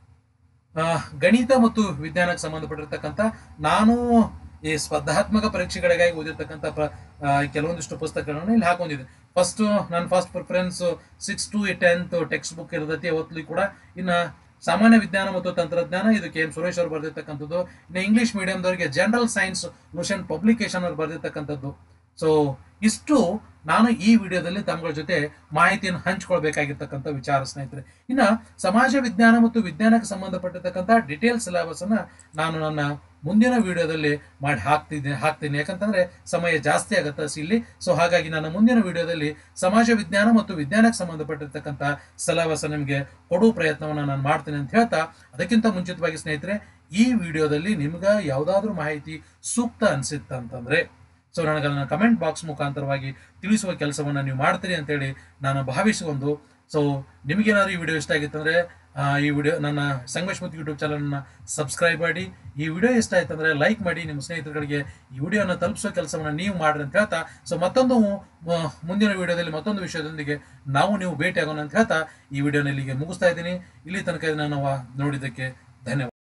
ಆ, ಗಣಿತ ಮತ್ತು ವಿಜ್ಞಾನಕ್ಕೆ ಸಂಬಂಧಪಟ್ಟಿರ್ತಕ್ಕಂಥ ನಾನು ಈ ಸ್ಪರ್ಧಾತ್ಮಕ ಪರೀಕ್ಷೆಗಳಿಗಾಗಿ ಓದಿರ್ತಕ್ಕಂಥ ಪ- ಆ, ಕೆಲವೊಂದಿಷ್ಟು ಪುಸ್ತಕಗಳನ್ನು ಇಲ್ಲಿ ಹಾಕೊಂಡಿದ್ದೀನಿ ಫಸ್ಟ್ ನನ್ನ first preference six to tenth text book ಇರ್ತೈತಿ ಯಾವತ್ತೂ ಕೂಡ ಇನ್ನು ಸಾಮಾನ್ಯ ವಿಜ್ಞಾನ ಮತ್ತು ತಂತ್ರಜ್ಞಾನ ಇದು ಕೆ ಎಂ ಸುರೇಶ್ ಅವರು ಬರೆದಿರ್ತಕ್ಕಂಥದ್ದು ಇನ್ನು ಇಂಗ್ಲಿಷ್ ಮೀಡಿಯಂದವರಿಗೆ ಜನರಲ್ ಸೈನ್ಸ್ ಲೂಷನ್ ಪಬ್ಲಿಕೇಶನ್ ಅವ್ರು ಬರೆದಿರ್ತಕ್ಕಂಥದ್ದು ಸೊ ಇಷ್ಟು ನಾನು ಈ ವಿಡಿಯೋದಲ್ಲಿ ತಮ್ಮಗಳ ಜೊತೆ ಮಾಹಿತಿಯನ್ನು ಹಂಚ್ಕೊಳ್ಬೇಕಾಗಿರ್ತಕ್ಕಂಥ ವಿಚಾರ ಸ್ನೇಹಿತರೆ ಇನ್ನು ಸಮಾಜ ವಿಜ್ಞಾನ ಮತ್ತು ವಿಜ್ಞಾನಕ್ಕೆ ಸಂಬಂಧಪಟ್ಟಿರ್ತಕ್ಕಂಥ ಡಿಟೇಲ್ ಸಿಲೆಬಸ್ ಅನ್ನ ನಾನು ನನ್ನ ಮುಂದಿನ ವಿಡಿಯೋದಲ್ಲಿ ಮಾಡಿ ಹಾಕ್ತಿದ್ದೀನಿ ಹಾಕ್ತೀನಿ ಯಾಕಂತಂದ್ರೆ ಸಮಯ ಜಾಸ್ತಿ ಆಗುತ್ತೆ ಇಲ್ಲಿ ಸೊ ಹಾಗಾಗಿ ನನ್ನ ಮುಂದಿನ ವಿಡಿಯೋದಲ್ಲಿ ಸಮಾಜ ವಿಜ್ಞಾನ ಮತ್ತು ವಿಜ್ಞಾನಕ್ಕೆ ಸಂಬಂಧಪಟ್ಟಿರ್ತಕ್ಕಂಥ ಸಿಲೆಬಸ್ ನಿಮಗೆ ಕೊಡುವ ಪ್ರಯತ್ನವನ್ನು ನಾನು ಮಾಡ್ತೀನಿ ಅಂತ ಹೇಳ್ತಾ ಅದಕ್ಕಿಂತ ಮುಂಚಿತವಾಗಿ ಸ್ನೇಹಿತರೆ ಈ ವಿಡಿಯೋದಲ್ಲಿ ನಿಮ್ಗೆ ಯಾವುದಾದ್ರೂ ಮಾಹಿತಿ ಸೂಕ್ತ ಅನ್ಸಿತ್ತ ಅಂತಂದ್ರೆ ಸೊ ನನಗೆ ಅದನ್ನ ಕಮೆಂಟ್ ಬಾಕ್ಸ್ ಮುಖಾಂತರವಾಗಿ ತಿಳಿಸುವ ಕೆಲಸವನ್ನು ನೀವು ಮಾಡ್ತೀರಿ ಅಂತೇಳಿ ನಾನು ಭಾವಿಸಿಕೊಂಡು ಸೊ ನಿಮಗೇನಾದ್ರು ಈ ವಿಡಿಯೋ ಇಷ್ಟ ಆಗಿತ್ತಂದ್ರೆ ಆ, ಈ ವಿಡಿಯೋ ನನ್ನ ಸಂಗಮೇಶ್ ಮತ್ತು ಯೂಟ್ಯೂಬ್ ಚಾನಲ್ನ ಸಬ್ಸ್ಕ್ರೈಬ್ ಮಾಡಿ ಈ ವಿಡಿಯೋ ಇಷ್ಟ ಆಯ್ತು ಅಂದ್ರೆ ಲೈಕ್ ಮಾಡಿ ನಿಮ್ಮ ಸ್ನೇಹಿತರುಗಳಿಗೆ ಈ ವಿಡಿಯೋನ ತಲುಪಿಸೋ ಕೆಲಸವನ್ನು ನೀವು ಮಾಡ್ರಿ ಅಂತ ಹೇಳ್ತಾ ಸೊ ಮತ್ತೊಂದು ಆ, ಮುಂದಿನ ವಿಡಿಯೋದಲ್ಲಿ ಮತ್ತೊಂದು ವಿಷಯದೊಂದಿಗೆ ನಾವು ನೀವು ಭೇಟಿ ಆಗೋಣ ಅಂತ ಹೇಳ್ತಾ ಈ ವಿಡಿಯೋನ ಇಲ್ಲಿಗೆ ಮುಗಿಸ್ತಾ ಇದ್ದೀನಿ ಇಲ್ಲಿ ತನಕ ಇದನ್ನ ನಾವು ನೋಡಿದ್ದಕ್ಕೆ ಧನ್ಯವಾದ